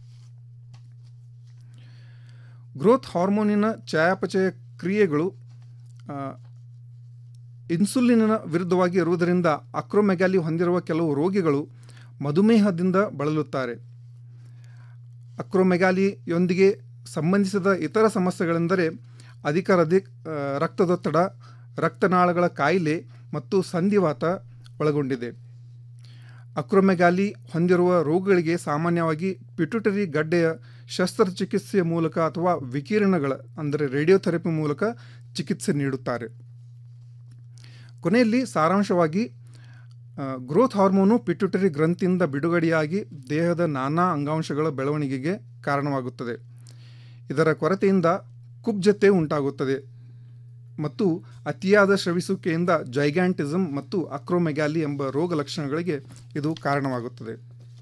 ಗ್ರೋತ್ ಹಾರ್ಮೋನಿನ ಚಯಾಪಚಯ ಕ್ರಿಯೆಗಳು ಆ, ಇನ್ಸುಲಿನ್ನ ವಿರುದ್ಧವಾಗಿ ಇರುವುದರಿಂದ ಅಕ್ರೋಮೆಗ್ಯಾಲಿ ಹೊಂದಿರುವ ಕೆಲವು ರೋಗಿಗಳು ಮಧುಮೇಹದಿಂದ ಬಳಲುತ್ತಾರೆ ಅಕ್ರೋಮೆಗ್ಯಾಲಿಯೊಂದಿಗೆ ಸಂಬಂಧಿಸಿದ ಇತರ ಸಮಸ್ಯೆಗಳೆಂದರೆ ಅಧಿಕ ರದಿ ಆ, ರಕ್ತದೊತ್ತಡ ರಕ್ತನಾಳಗಳ ಕಾಯಿಲೆ ಮತ್ತು ಸಂಧಿವಾತ ಒಳಗೊಂಡಿದೆ ಅಕ್ರೋಮೆಗ್ಯಾಲಿ ಹೊಂದಿರುವ ರೋಗಿಗಳಿಗೆ ಸಾಮಾನ್ಯವಾಗಿ ಪಿಟ್ಯುಟರಿ ಗಡ್ಡೆಯ ಶಸ್ತ್ರಚಿಕಿತ್ಸೆಯ ಮೂಲಕ ಅಥವಾ ವಿಕಿರಣಗಳ ಅಂದರೆ ರೇಡಿಯೋಥೆರಪಿ ಮೂಲಕ ಚಿಕಿತ್ಸೆ ನೀಡುತ್ತಾರೆ ಕೊನೆಯಲ್ಲಿ ಸಾರಾಂಶವಾಗಿ ಆ, ಗ್ರೋತ್ ಹಾರ್ಮೋನು ಪಿಟ್ಯುಟರಿ ಗ್ರಂಥಿಯಿಂದ ಬಿಡುಗಡೆಯಾಗಿ ದೇಹದ ನಾನಾ ಅಂಗಾಂಶಗಳ ಬೆಳವಣಿಗೆಗೆ ಕಾರಣವಾಗುತ್ತದೆ ಇದರ ಕೊರತೆಯಿಂದ ಕುಬ್ಜತೆ ಉಂಟಾಗುತ್ತದೆ ಮತ್ತು ಅತಿಯಾದ ಶ್ರವಿಸುವಿಕೆಯಿಂದ ಜೈಗ್ಯಾಂಟಿಸಮ್ ಮತ್ತು ಅಕ್ರೋಮೆಗ್ಯಾಲಿ ಎಂಬ ರೋಗ ಲಕ್ಷಣಗಳಿಗೆ ಇದು ಕಾರಣವಾಗುತ್ತದೆ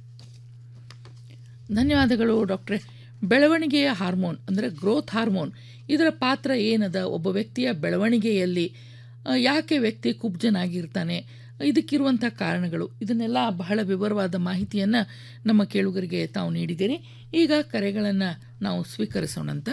ಧನ್ಯವಾದಗಳು ಡಾಕ್ಟ್ರೆ ಬೆಳವಣಿಗೆಯ ಹಾರ್ಮೋನ್ ಅಂದರೆ ಗ್ರೋತ್ ಹಾರ್ಮೋನ್ ಇದರ ಪಾತ್ರ ಏನದ ಒಬ್ಬ ವ್ಯಕ್ತಿಯ ಬೆಳವಣಿಗೆಯಲ್ಲಿ ಆ, ಯಾಕೆ ವ್ಯಕ್ತಿ ಕುಬ್ಜನಾಗಿರ್ತಾನೆ ಇದಕ್ಕಿರುವಂಥ ಕಾರಣಗಳು ಇದನ್ನೆಲ್ಲ ಬಹಳ ವಿವರವಾದ ಮಾಹಿತಿಯನ್ನು ನಮ್ಮ ಕೇಳುಗರಿಗೆ ತಾವು ನೀಡಿದ್ದೀರಿ ಈಗ ಕರೆಗಳನ್ನು ನಾವು ಸ್ವೀಕರಿಸೋಣಂತ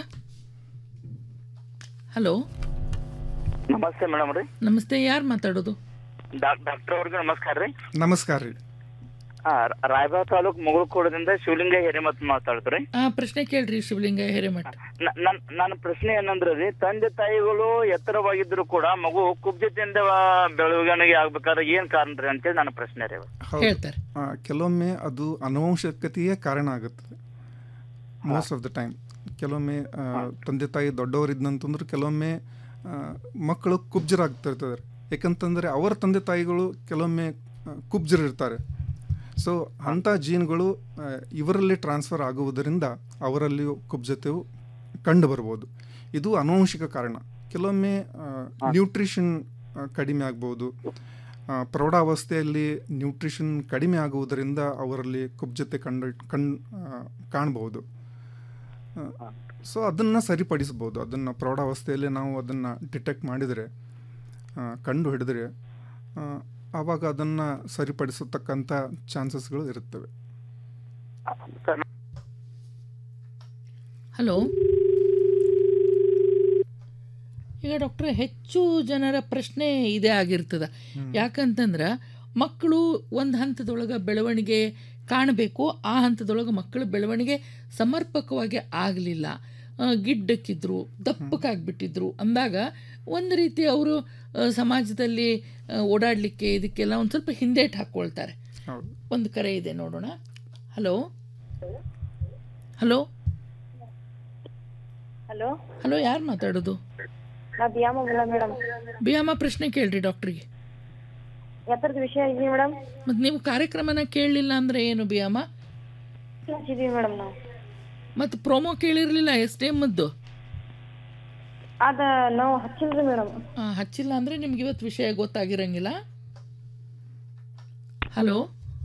ಹಲೋ ನಮಸ್ತೆ ಮೇಡಮ್ ರೀ ನಮಸ್ತೆ ಯಾರು ಮಾತಾಡೋದು ಡಾಕ್ಟರ್ ಅವ್ರಿಗೆ ನಮಸ್ಕಾರ ರೀ ನಮಸ್ಕಾರ ರೀ ಹಾ ರಾಯಬಾಗ ತಾಲೂಕ್ ಮುಗುಳ್ಕೋಡದಿಂದ ಶಿವಲಿಂಗ ಹಿರೇಮತ್ ಮಾತಾಡ್ತೀರಿ ಆ ಪ್ರಶ್ನೆ ಕೇಳ್ರಿ ಶಿವಲಿಂಗ ಹಿರೇಮಠ ನ- ನನ್ ನನ್ನ ಪ್ರಶ್ನೆ ಏನಂದ್ರೆ ರೀ ತಂದೆ ತಾಯಿಗಳು ಎತ್ತರವಾಗಿದ್ರು ಕೂಡ ಮಗು ಕುಬ್ಜತೆಯಿಂದ ಬೆಳವಣಿಗೆ ಆಗ್ಬೇಕಾದ್ರೆ ಏನ್ ಕಾರಣ ರೀ ಅಂತೇಳಿ ನನ್ನ ಪ್ರಶ್ನೆ ರೀ ಹೌದು. ಆ, ಕೆಲವೊಮ್ಮೆ ಅದು ಅನುವಂಶಕತೆಯೇ ಕಾರಣ ಆಗುತ್ತದೆ ಮೋಸ್ಟ್ ಆಫ್ ದ ಟೈಮ್ ಕೆಲವೊಮ್ಮೆ ಆ, ತಂದೆ ತಾಯಿ ದೊಡ್ಡವರಿದ್ದಂತಂದ್ರೆ ಕೆಲವೊಮ್ಮೆ ಆ, ಮಕ್ಕಳು ಕುಬ್ಜರಾಗ್ತಿರ್ತಾರೆ ಯಾಕಂತಂದರೆ ಅವರ ತಂದೆ ತಾಯಿಗಳು ಕೆಲವೊಮ್ಮೆ ಆ, ಕುಬ್ಜರಿರ್ತಾರೆ ಸೊ ಅಂಥ ಜೀನ್ಗಳು ಆ, ಇವರಲ್ಲಿ ಟ್ರಾನ್ಸ್ಫರ್ ಆಗುವುದರಿಂದ ಅವರಲ್ಲಿಯೂ ಕುಬ್ಜತೆಯು ಕಂಡು ಬರ್ಬೋದು ಇದು ಅನುವಂಶಿಕ ಕಾರಣ ಕೆಲವೊಮ್ಮೆ ನ್ಯೂಟ್ರಿಷನ್ ಕಡಿಮೆ ಆಗ್ಬೋದು ಆ, ಪ್ರೌಢಾವಸ್ಥೆಯಲ್ಲಿ ನ್ಯೂಟ್ರಿಷನ್ ಕಡಿಮೆ ಆಗುವುದರಿಂದ ಅವರಲ್ಲಿ ಕುಬ್ಜತೆ ಕಂಡು ಕಣ್ ಆ, ಕಾಣಬಹುದು ಸೊ ಅದನ್ನು ಸರಿಪಡಿಸ್ಬೋದು ಅದನ್ನು ಪ್ರೌಢಾವಸ್ಥೆಯಲ್ಲಿ ನಾವು ಅದನ್ನು ಡಿಟೆಕ್ಟ್ ಮಾಡಿದರೆ ಆ, ಕಂಡು ಹಿಡಿದ್ರೆ ಆ, ಆವಾಗ ಅದನ್ನು ಸರಿಪಡಿಸತಕ್ಕಂಥ ಚಾನ್ಸಸ್ಗಳು ಇರುತ್ತವೆ ಹಲೋ ಈಗ ಡಾಕ್ಟ್ರೆ ಹೆಚ್ಚು ಜನರ ಪ್ರಶ್ನೆ ಇದೇ ಆಗಿರ್ತದ ಯಾಕಂತಂದ್ರೆ ಮಕ್ಕಳು ಒಂದು ಹಂತದೊಳಗೆ ಬೆಳವಣಿಗೆ ಕಾಣಬೇಕು ಆ ಹಂತದೊಳಗೆ ಮಕ್ಕಳ ಬೆಳವಣಿಗೆ ಸಮರ್ಪಕವಾಗಿ ಆಗಲಿಲ್ಲ ಗಿಡ್ಡಕ್ಕಿದ್ರು ದಪ್ಪಕ್ಕಾಗ್ಬಿಟ್ಟಿದ್ರು ಅಂದಾಗ ಒಂದು ರೀತಿ ಅವರು ಸಮಾಜದಲ್ಲಿ ಆ, ಓಡಾಡಲಿಕ್ಕೆ ಇದಕ್ಕೆಲ್ಲ ಒಂದು ಸ್ವಲ್ಪ ಹಿಂದೇಟು ಹಾಕ್ಕೊಳ್ತಾರೆ ಹೌದು ಒಂದು ಕರೆ ಇದೆ ನೋಡೋಣ ಹಲೋ ಹಲೋ ಹಲೋ ಹಲೋ ಯಾರು ಮಾತಾಡೋದು ನಾ ಬಿಯಾಮ ಮೇಡಮ್ ಬಿಯಾಮ ಪ್ರಶ್ನೆ ಕೇಳ್ರಿ ಡಾಕ್ಟ್ರಿಗೆ ಎತ್ತರದ ವಿಷಯ ಇದೀವಿ ಮೇಡಮ್ ಮತ್ತು ನೀವು ಕಾರ್ಯಕ್ರಮನ ಕೇಳಲಿಲ್ಲ ಅಂದರೆ ಏನು ಬಿಯಾಮ ಹಚ್ಚಿದೀವಿ ಮೇಡಮ್ ನಾವು ಮತ್ತು ಪ್ರೊಮೋ ಕೇಳಿರಲಿಲ್ಲ ಎಸ್ ಟಿ ಎಮ್ಮದ್ದು ಅದ ನಾವು ಹಚ್ಚಿಲ್ರಿ ಮೇಡಮ್ ಹಚ್ಚಿಲ್ಲ ಅಂದರೆ ನಿಮ್ಗೆ ಇವತ್ತು ವಿಷಯ ಗೊತ್ತಾಗಿರಂಗಿಲ್ಲ ಹಲೋ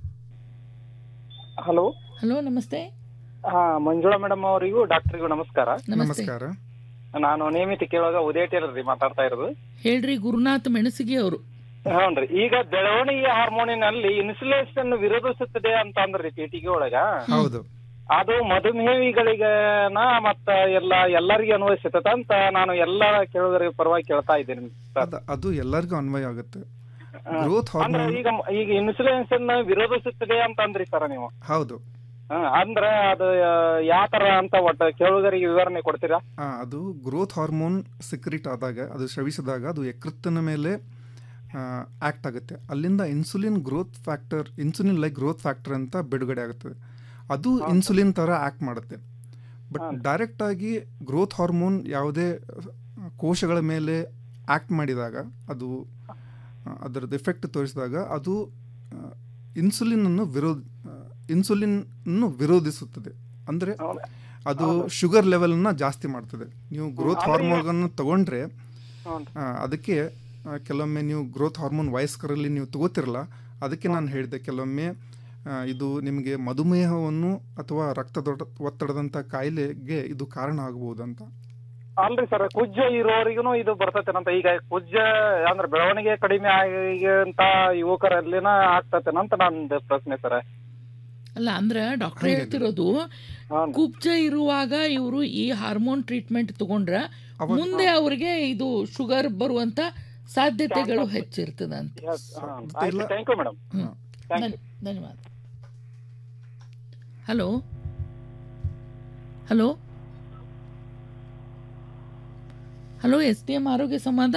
ಹಲೋ ಹಲೋ ನಮಸ್ತೆ ಹಾ ಮಂಜುಳಾ ಮೇಡಮ್ ಅವರಿಗೂ ಡಾಕ್ಟರ್ಗೂ ನಮಸ್ಕಾರ ನಮಸ್ಕಾರ ನಾನು ನೇಮಿತ ಕೇಳುವಾಗ ಉದಯ ಟೇಲರ್ ರೀ ಮಾತಾಡ್ತಾ ಇರೋದು ಹೇಳ್ರಿ ಗುರುನಾಥ್ ಮೆಣಸಿಗೆ ಅವರು ಹೌನ್ರಿ ಈಗ ಬೆಳವಣಿಗೆ ಹಾರ್ಮೋನಿನಲ್ಲಿ ಇನ್ಸುಲೇಷನ್ ವಿರೋಧಿಸುತ್ತದೆ ಅಂತ ಅಂದ್ರಿ ಪೀಟಿಗೆ ಒಳಗ ಹೌದು ಅದು ಮಧುಮೇಹಿಗಳಿಗನ ಮತ್ತ ಎಲ್ಲ ಎಲ್ಲರಿಗೂ ಅನ್ವಯಿಸುತ್ತದೆ ಅಂತ ನಾನು ಎಲ್ಲ ಕೇಳುಗರ ಪರವಾಗಿ ಕೇಳ್ತಾ ಇದ್ದೀನಿ ಸರ್ ಅದ- ಅದು ಎಲ್ಲರಿಗೂ ಅನ್ವಯ ಆಗುತ್ತೆ ಗ್ರೋತ್ ಅಂದ್ರೆ ಹಾರ್ಮೋನ್ ಈಗ ಈಗ ಇನ್ಸುಲೆನ್ಸ್ ವಿರೋಧಿಸುತ್ತದೆ ಅಂತ ಅಂದ್ರಿ ಸರ್ ನೀವು ಹೌದು ಹ್ಮ್, ಅಂದ್ರೆ ಅದು ಯಾವ ತರ ಅಂತ ಒಟ್ಟು ಕೇಳುಗರಿಗೆ ವಿವರಣೆ ಕೊಡ್ತೀರಾ ಆ, ಅದು ಗ್ರೋತ್ ಹಾರ್ಮೋನ್ ಸಿಕ್ರಿಟ್ ಆದಾಗ ಅದು ಸ್ರವಿಸಿದಾಗ ಅದು ಯಕೃತ್ತಿನ ಮೇಲೆ ಆ್ಯಕ್ಟ್ ಆಗುತ್ತೆ ಅಲ್ಲಿಂದ insulin growth factor insulin like growth factor ಅಂತ ಬಿಡುಗಡೆ ಆಗುತ್ತದೆ ಅದು ಇನ್ಸುಲಿನ್ ಥರ ಆ್ಯಕ್ಟ್ ಮಾಡುತ್ತೆ ಬಟ್ ಡೈರೆಕ್ಟಾಗಿ ಗ್ರೋತ್ ಹಾರ್ಮೋನ್ ಯಾವುದೇ ಕೋಶಗಳ ಮೇಲೆ ಆ್ಯಕ್ಟ್ ಮಾಡಿದಾಗ ಅದು ಆ, ಅದರದ್ದು ಎಫೆಕ್ಟ್ ತೋರಿಸಿದಾಗ ಅದು ಇನ್ಸುಲಿನನ್ನು ವಿರೋಧ ಇನ್ಸುಲಿನ್ ವಿರೋಧಿಸುತ್ತದೆ ಅಂದರೆ ಅದು ಶುಗರ್ ಲೆವೆಲ್ನ ಜಾಸ್ತಿ ಮಾಡ್ತದೆ ನೀವು ಗ್ರೋತ್ ಹಾರ್ಮೋನ್ ತಗೊಂಡ್ರೆ ಆ, ಅದಕ್ಕೆ ಆ, ಕೆಲವೊಮ್ಮೆ ನೀವು ಗ್ರೋತ್ ಹಾರ್ಮೋನ್ ವಯಸ್ಕರಲ್ಲಿ ನೀವು ತಗೋತಿರಲ್ಲ ಅದಕ್ಕೆ ನಾನು ಹೇಳಿದೆ ಕೆಲವೊಮ್ಮೆ ಆ, ಇದು ನಿಮಗೆ ಮಧುಮೇಹವನ್ನು ಅಥವಾ ರಕ್ತದೊಡ ಒತ್ತಡದಂಥ ಕಾಯಿಲೆಗೆ ಇದು ಕಾರಣ ಆಗ್ಬೋದು ಅಂತ ಅಲ್ರಿ ಸರ್ ಕುಜ್ಜ ಇರೋರಿಗೂ ಇದು ಬರ್ತೈತೇನಂತ ಈಗ ಕುಜ್ಜ ಅಂದ್ರೆ ಬೆಳವಣಿಗೆ ಕಡಿಮೆ ಆಗಂತ ಯುವಕರಲ್ಲಿನ ಆಗ್ತತೇನಂತ ನಂದು ಪ್ರಶ್ನೆ ಸರ್ ಅಲ್ಲ ಅಂದ್ರೆ ಡಾಕ್ಟರ್ ಹೇಳ್ತಿರೋದು ಕುಬ್ಜ ಇರುವಾಗ ಇವರು ಈ ಹಾರ್ಮೋನ್ ಟ್ರೀಟ್ಮೆಂಟ್ ತಗೊಂಡ್ರ ಮುಂದೆ ಅವ್ರಿಗೆ ಇದು ಶುಗರ್ ಬರುವಂತ ಸಾಧ್ಯತೆಗಳು ಹೆಚ್ಚಿರ್ತದಂತ ಥ್ಯಾಂಕ್ ಯು ಮೇಡಮ್ ಧನ್ಯವಾದ hello hello hello S D M ಆರೋಗ್ಯ ಸಂವಾದ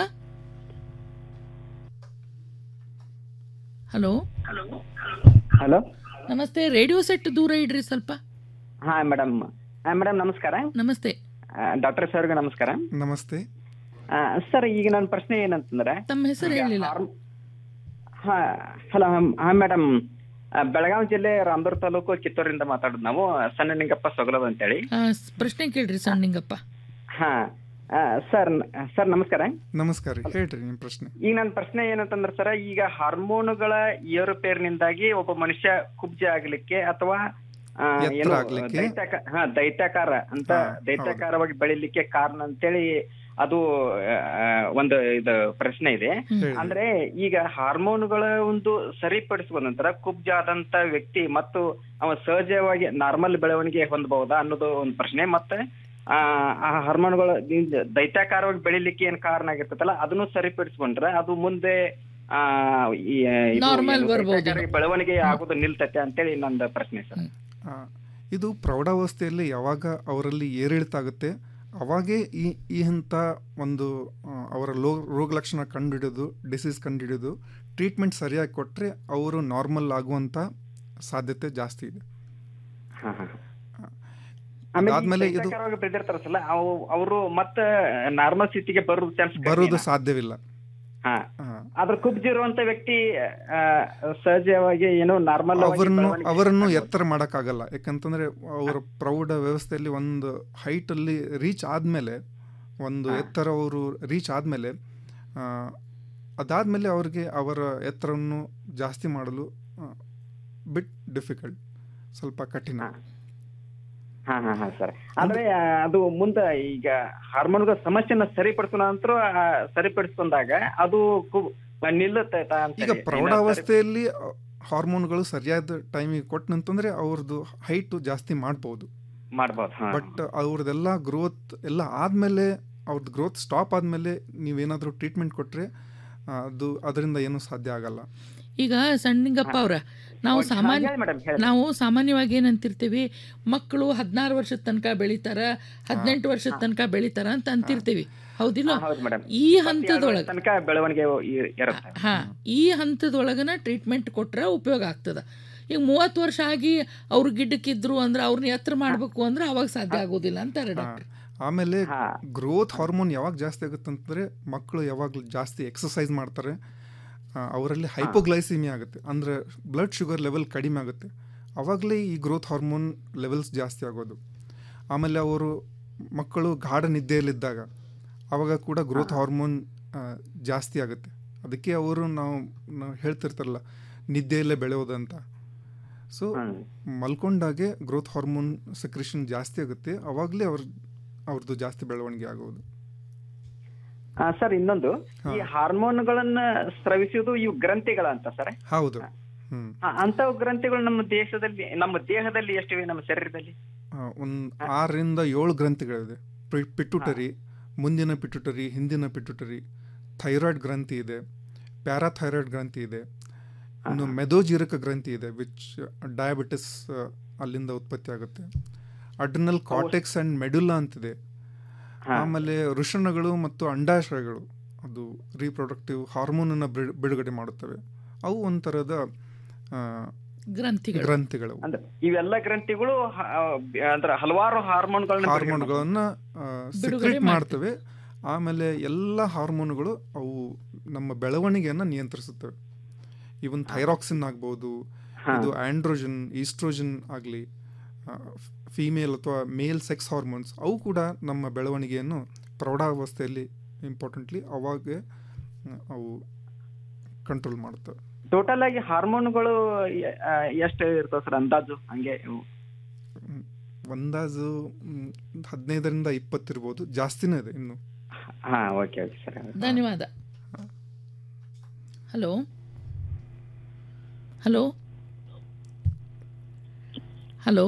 ಹಲೋ ಹಲೋ ನಮಸ್ತೆ ರೇಡಿಯೋ ಸೆಟ್ ದೂರ ಇಡ್ರಿ ಸ್ವಲ್ಪ ಹಾ ಮೇಡಮ್ ಮೇಡಮ್ ನಮಸ್ಕಾರ ನಮಸ್ತೆ ಡಾಕ್ಟರ್ ಸರ್ಗೆ ನಮಸ್ಕಾರ ನಮಸ್ತೆ ಸರ್ ಈಗ ನನ್ನ ಪ್ರಶ್ನೆ ಏನಂತಂದ್ರೆ ತಮ್ಮ ಹೆಸರು ಹೇಳಿಲ್ಲ ಹಾ ಹಲೋ ಹಾ ಮೇಡಮ್ ಬೆಳಗಾವಿ ಜಿಲ್ಲೆ ರಾಮದುರ್ಗ ತಾಲೂಕು ಕಿತ್ತೂರಿಂದ ಮಾತಾಡೋದು ನಾವು ಸಣ್ಣ ನಿಂಗಪ್ಪ ಸೊಗಲದ ಅಂತೇಳಿ ಆ, ಸ್- ಪ್ರಶ್ನೆ ಕೇಳ್ರಿ ಸಣ್ಣಿಂಗಪ್ಪ ಹಾ ಸರ್ ಸರ್ ನಮಸ್ಕಾರ ನಮಸ್ಕಾರ ರೀ ಹೇಳ್ರಿ ನಿಮ್ಮ ಪ್ರಶ್ನೆ ಈಗ ನನ್ನ ಪ್ರಶ್ನೆ ಏನಂತಂದ್ರೆ ಸರ್ ಈಗ ಹಾರ್ಮೋನುಗಳ ಏರುಪೇರಿನಿಂದಾಗಿ ಒಬ್ಬ ಮನುಷ್ಯ ಕುಬ್ಜ ಆಗ್ಲಿಕ್ಕೆ ಅಥವಾ ಆ, ಎತ್ತರ ಏನು ಆಗ್ಲಿಕ್ಕೆ? ದೈತ್ಯಾಕ- ಹಾ ದೈತ್ಯಾಕಾರ ಅಂತ ದೈತ್ಯಾಕಾರವಾಗಿ ಬೆಳಿಲಿಕ್ಕೆ ಕಾರಣ ಅಂತೇಳಿ ಅದು ಆ, ಒಂದು ಇದು ಪ್ರಶ್ನೆ ಇದೆ ಹೇಳಿ. ಅಂದ್ರೆ ಈಗ ಹಾರ್ಮೋನುಗಳ ಒಂದು ಸರಿಪಡಿಸುವ ನಂತರ ಕುಬ್ಜ ಆದಂತ ವ್ಯಕ್ತಿ ಮತ್ತು ಅವ ಸಹಜವಾಗಿ ನಾರ್ಮಲ್ ಬೆಳವಣಿಗೆ ಹೊಂದಬಹುದಾ ಅನ್ನೋದು ಒಂದು ಪ್ರಶ್ನೆ ಮತ್ತೆ ಆ ಆ ಹಾರ್ಮೋನ್ಗಳು ದಿಂದ ದೈತ್ಯಾಕಾರವಾಗಿ ಬೆಳಿಲಿಕ್ಕೆ ಏನ್ ಕಾರಣ ಆಗಿರ್ತದಲ್ಲ ಅದನ್ನು ಸರಿಪಡಿಸ್ಕೊಂಡ್ರೆ ಅದು ಮುಂದೆ ಆ ಈ ಇದು Normal ಏನು ಬರ್ಬೋದು. ದೈತ್ಯಾಕಾರವಾಗಿ ಬೆಳವಣಿಗೆ ಆಗೋದು ನಿಲ್ತೈತೆ ಅಂತೇಳಿ ನಂದು ಪ್ರಶ್ನೆ ಸರ್ ಆ, ಇದು ಪ್ರೌಢಾವಸ್ಥೆಯಲ್ಲಿ ಯಾವಾಗ ಅವರಲ್ಲಿ ಏರಿಳಿತ ಆಗುತ್ತೆ ಅವಾಗೇ ಈ ಈ ಹಂತ ಒಂದು ಆ, ಅವರ ಲೋ ರೋಗ ಲಕ್ಷಣ ಕಂಡುಹಿಡಿಯೋದು ಡಿಸೀಸ್ ಕಂಡುಹಿಡಿಯೋದು ಟ್ರೀಟ್ಮೆಂಟ್ ಸರಿಯಾಗಿ ಕೊಟ್ಟರೆ ಅವರು ನಾರ್ಮಲ್ ಆಗುವಂಥ ಸಾಧ್ಯತೆ ಜಾಸ್ತಿ ಇದೆ ಆಮೇಲೆ ಅದಾದ್ಮೇಲೆ ಇದು ದೈತ್ಯಾಕಾರವಾಗಿ ಬೆಳೆದಿರ್ತಾರ ಸಲ ಅವರು ಮತ್ತೆ ನಾರ್ಮಲ್ ಸ್ಥಿತಿಗೆ ಬರೋ ಚಾನ್ಸ್ ಬರೋದು ಸಾಧ್ಯವಿಲ್ಲ ಹಾ ಆದ್ರೆ ಕುಬ್ಜ ಇರುವಂತ ವ್ಯಕ್ತಿ ಆ, ಸಹಜವಾಗಿ ಏನು ನಾರ್ಮಲ್ ಅವರನ್ನು ಅವರನ್ನು ಎತ್ತರ ಮಾಡೋಕ್ಕಾಗಲ್ಲ ಯಾಕಂತಂದ್ರೆ ಅವರ ಪ್ರೌಢ ವ್ಯವಸ್ಥೆಯಲ್ಲಿ ಒಂದು ಹೈಟಲ್ಲಿ ರೀಚ್ ಆದಮೇಲೆ ಒಂದು ಎತ್ತರ ಅವರು ರೀಚ್ ಆದಮೇಲೆ ಅದಾದಮೇಲೆ ಅವ್ರಿಗೆ ಅವರ ಎತ್ತರವನ್ನು ಜಾಸ್ತಿ ಮಾಡಲು ಬಿಟ್ ಡಿಫಿಕಲ್ಟ್ ಸ್ವಲ್ಪ ಕಠಿಣ ಹಾ ಹಾ ಹಾ ಸರ್ ಆದ್ರೆ ಆ, ಅದು ಮುಂದೆ ಈಗ ಹಾರ್ಮೋನ್ಗಳ ಸಮಸ್ಯೆನ ಸರಿಪಡಿಸೋ ನಂತರ ಆ, ಸರಿಪಡಿಸ್ಕೊಂಡಾಗ ಅದು ಕು- ನಿಲ್ಲುತ್ತೈತಾ ಅಂತ ಈಗ ಪ್ರೌಢಾವಸ್ಥೆಯಲ್ಲಿ ಹಾರ್ಮೋನ್ಗಳು ಸರಿಯಾದ ಟೈಮಿಗೆ ಕೊಟ್ಟನಂತಂದ್ರೆ ಅವ್ರದ್ದು ಹೈಟು ಜಾಸ್ತಿ ಮಾಡ್ಬೋದು ಮಾಡ್ಬೋದು ಹಾ ಬಟ್ ಅವ್ರದ್ದೆಲ್ಲ ಗ್ರೋತ್ ಎಲ್ಲ ಆದಮೇಲೆ ಅವ್ರದ್ದು ಗ್ರೋತ್ ಸ್ಟಾಪ್ ಆದಮೇಲೆ ನೀವೇನಾದರೂ ಟ್ರೀಟ್ಮೆಂಟ್ ಕೊಟ್ಟರೆ ಅದು ಅದರಿಂದ ಏನೂ ಸಾಧ್ಯ ಆಗಲ್ಲ ಈಗ ಸಣ್ಣಿಂಗಪ್ಪ ಅವ್ರ ನಾವು ಓಕೆ, ಸಾಮಾನ್ಯ ಹಾಗೆ madam, ಹೇಳಿ. ನಾವು ಸಾಮಾನ್ಯವಾಗಿ ಏನಂತಿರ್ತೀವಿ ಮಕ್ಕಳು ಹದಿನಾರು ವರ್ಷದ ತನಕ ಬೆಳಿತಾರ ಹದಿನೆಂಟು ವರ್ಷದ ತನಕ ಬೆಳಿತಾರ ಅಂತ ಅಂತಿರ್ತೀವಿ ಹೌದಿಲ್ಲ ಹೌದು ಮೇಡಮ್ ಈ ಹಂತದೊಳಗೆ ತನಕ ಬೆಳವಣಿಗೆ ಇ- ಇರುತ್ತೆ ಹಾ ಈ ಹಂತದೊಳಗನ ಟ್ರೀಟ್ಮೆಂಟ್ ಕೊಟ್ರೆ ಉಪಯೋಗ ಆಗ್ತದ ಈಗ ಮೂವತ್ತು ವರ್ಷ ಆಗಿ ಅವ್ರು ಗಿಡ್ಡಕ್ಕಿದ್ರು ಅಂದ್ರೆ ಅವ್ರನ್ನ ಎತ್ತರ ಮಾಡಬೇಕು ಅಂದ್ರೆ ಅವಾಗ ಸಾಧ್ಯ ಆಗೋದಿಲ್ಲ ಅಂತಾರೆ ಡಾಕ್ಟರ್ ಆಮೇಲೆ ಗ್ರೋತ್ ಹಾರ್ಮೋನ್ ಯಾವಾಗ ಜಾಸ್ತಿ ಆಗುತ್ತೆ ಅಂತಂದರೆ ಮಕ್ಕಳು ಯಾವಾಗಲೂ ಜಾಸ್ತಿ ಎಕ್ಸಸೈಸ್ ಮಾಡ್ತಾರೆ ಆ, ಅವರಲ್ಲಿ ಹೈಪೋಗ್ಲೈಸಿಮಿ ಆಗುತ್ತೆ ಅಂದರೆ ಬ್ಲಡ್ ಶುಗರ್ ಲೆವೆಲ್ ಕಡಿಮೆ ಆಗುತ್ತೆ ಆವಾಗಲೇ ಈ ಗ್ರೋತ್ ಹಾರ್ಮೋನ್ ಲೆವೆಲ್ಸ್ ಜಾಸ್ತಿ ಆಗೋದು ಆಮೇಲೆ ಅವರು ಮಕ್ಕಳು ಗಾಢ ನಿದ್ದೆಯಲ್ಲಿದ್ದಾಗ ಆವಾಗ ಕೂಡ ಗ್ರೋತ್ ಹಾರ್ಮೋನ್ ಆ, ಜಾಸ್ತಿ ಆಗುತ್ತೆ ಅದಕ್ಕೆ ಅವರು ನಾವು ನಾವು ಹೇಳ್ತಿರ್ತಾರಲ್ಲ ನಿದ್ದೆಯಲ್ಲೇ ಬೆಳೆಯೋದಂತ ಸೊ ಮಲ್ಕೊಂಡಾಗೆ ಗ್ರೋತ್ ಹಾರ್ಮೋನ್ ಸೆಕ್ರೇಷನ್ ಜಾಸ್ತಿ ಆಗುತ್ತೆ ಅವಾಗಲೇ ಅವ್ರ ಅವ್ರದ್ದು ಜಾಸ್ತಿ ಬೆಳವಣಿಗೆ ಆಗೋದು ಸರ್ ಇನ್ನೊಂದು ಈ ಹಾರ್ಮೋನ್ಗಳನ್ನ ಸ್ರವಿಸುವುದು ಇವು ಗ್ರಂಥಿಗಳ ಅಂತ ಸರ್ ಹೌದು ಹ್ಮ್ ಅಂತವು ಗ್ರಂಥಿಗಳು ನಮ್ಮ ದೇಶದಲ್ಲಿ ನಮ್ಮ ದೇಹದಲ್ಲಿ ಎಷ್ಟಿವೆ ನಮ್ಮ ಶರೀರದಲ್ಲಿ ಒಂದು ಆರರಿಂದ ಏಳು ಗ್ರಂಥಿಗಳಿದೆ ಪಿ- ಪಿಟ್ಯುಟರಿ ಮುಂದಿನ ಪಿಟ್ಯುಟರಿ ಹಿಂದಿನ ಪಿಟ್ಯುಟರಿ ಥೈರಾಯ್ಡ್ ಗ್ರಂಥಿ ಇದೆ ಪ್ಯಾರಾಥೈರಾಯ್ಡ್ ಗ್ರಂಥಿ ಇದೆ ಇನ್ನು ಮೆದೋಜೀರಕ ಗ್ರಂಥಿ ಇದೆ ವಿಚ್ ಡಯಾಬಿಟಿಸ್ ಅಲ್ಲಿಂದ ಉತ್ಪತ್ತಿ ಆಗುತ್ತೆ ಅಡ್ರಿನಲ್ ಕಾರ್ಟೆಕ್ಸ್ ಅಂಡ್ ಮೆಡುಲಾ ಅಂತಿದೆ ಆಮೇಲೆ ವೃಷಣಗಳು ಮತ್ತು ಅಂಡಾಶಯಗಳು ಅದು ರೀಪ್ರೊಡಕ್ಟಿವ್ ಹಾರ್ಮೋನನ್ನು ಬಿಡುಗಡೆ ಮಾಡುತ್ತವೆ ಅವು ಒಂಥರದ ಆ, ಗ್ರಂಥಿಗಳು ಗ್ರಂಥಿಗಳು ಅಂದ್ರೆ ಇವೆಲ್ಲ ಗ್ರಂಥಿಗಳು ಹ- ಅಂದ್ರೆ ಹಲವಾರು ಹಾರ್ಮೋನ್ಗಳನ್ನ ಹಾರ್ಮೋನ್ಗಳನ್ನ ಬಿಡುಗಡೆ ಸೆಕ್ರೆಟ್ ಮಾಡ್ತವೆ ಆಮೇಲೆ ಎಲ್ಲ ಹಾರ್ಮೋನುಗಳು ಅವು ನಮ್ಮ ಬೆಳವಣಿಗೆಯನ್ನು ನಿಯಂತ್ರಿಸುತ್ತವೆ ಇವನ್ ಥೈರಾಕ್ಸಿನ್ ಆಗ್ಬೋದು ಇದು ಆಂಡ್ರೋಜನ್ ಈಸ್ಟ್ರೋಜನ್ ಆಗಲಿ ಫೀಮೇಲ್ ಅಥವಾ ಮೇಲ್ ಸೆಕ್ಸ್ ಹಾರ್ಮೋನ್ಸ್ ಅವು ಕೂಡ ನಮ್ಮ ಬೆಳವಣಿಗೆಯನ್ನು ಪ್ರೌಢಾವಸ್ಥೆಯಲ್ಲಿ ಇಂಪಾರ್ಟೆಂಟ್ಲಿ ಅವಾಗ ಆ, ಅವು ಕಂಟ್ರೋಲ್ ಮಾಡುತ್ತವೆ ಟೋಟಲ್ ಆಗಿ ಹಾರ್ಮೋನ್ಗಳು ಎ- ಆ, ಎಷ್ಟು ಇರ್ತಾವ ಸರ್ ಅಂದಾಜು ಹಂಗೆ ಇವು? ಒಂದಾಜು ಮ್, ಹದಿನೈದರಿಂದ ಇಪ್ಪತ್ತಿರ್ಬೋದು ಜಾಸ್ತಿನೇ ಇದೆ ಇನ್ನು ಹಾ ಓಕೆ ಓಕೆ ಸರ್ ಧನ್ಯವಾದ hello hello hello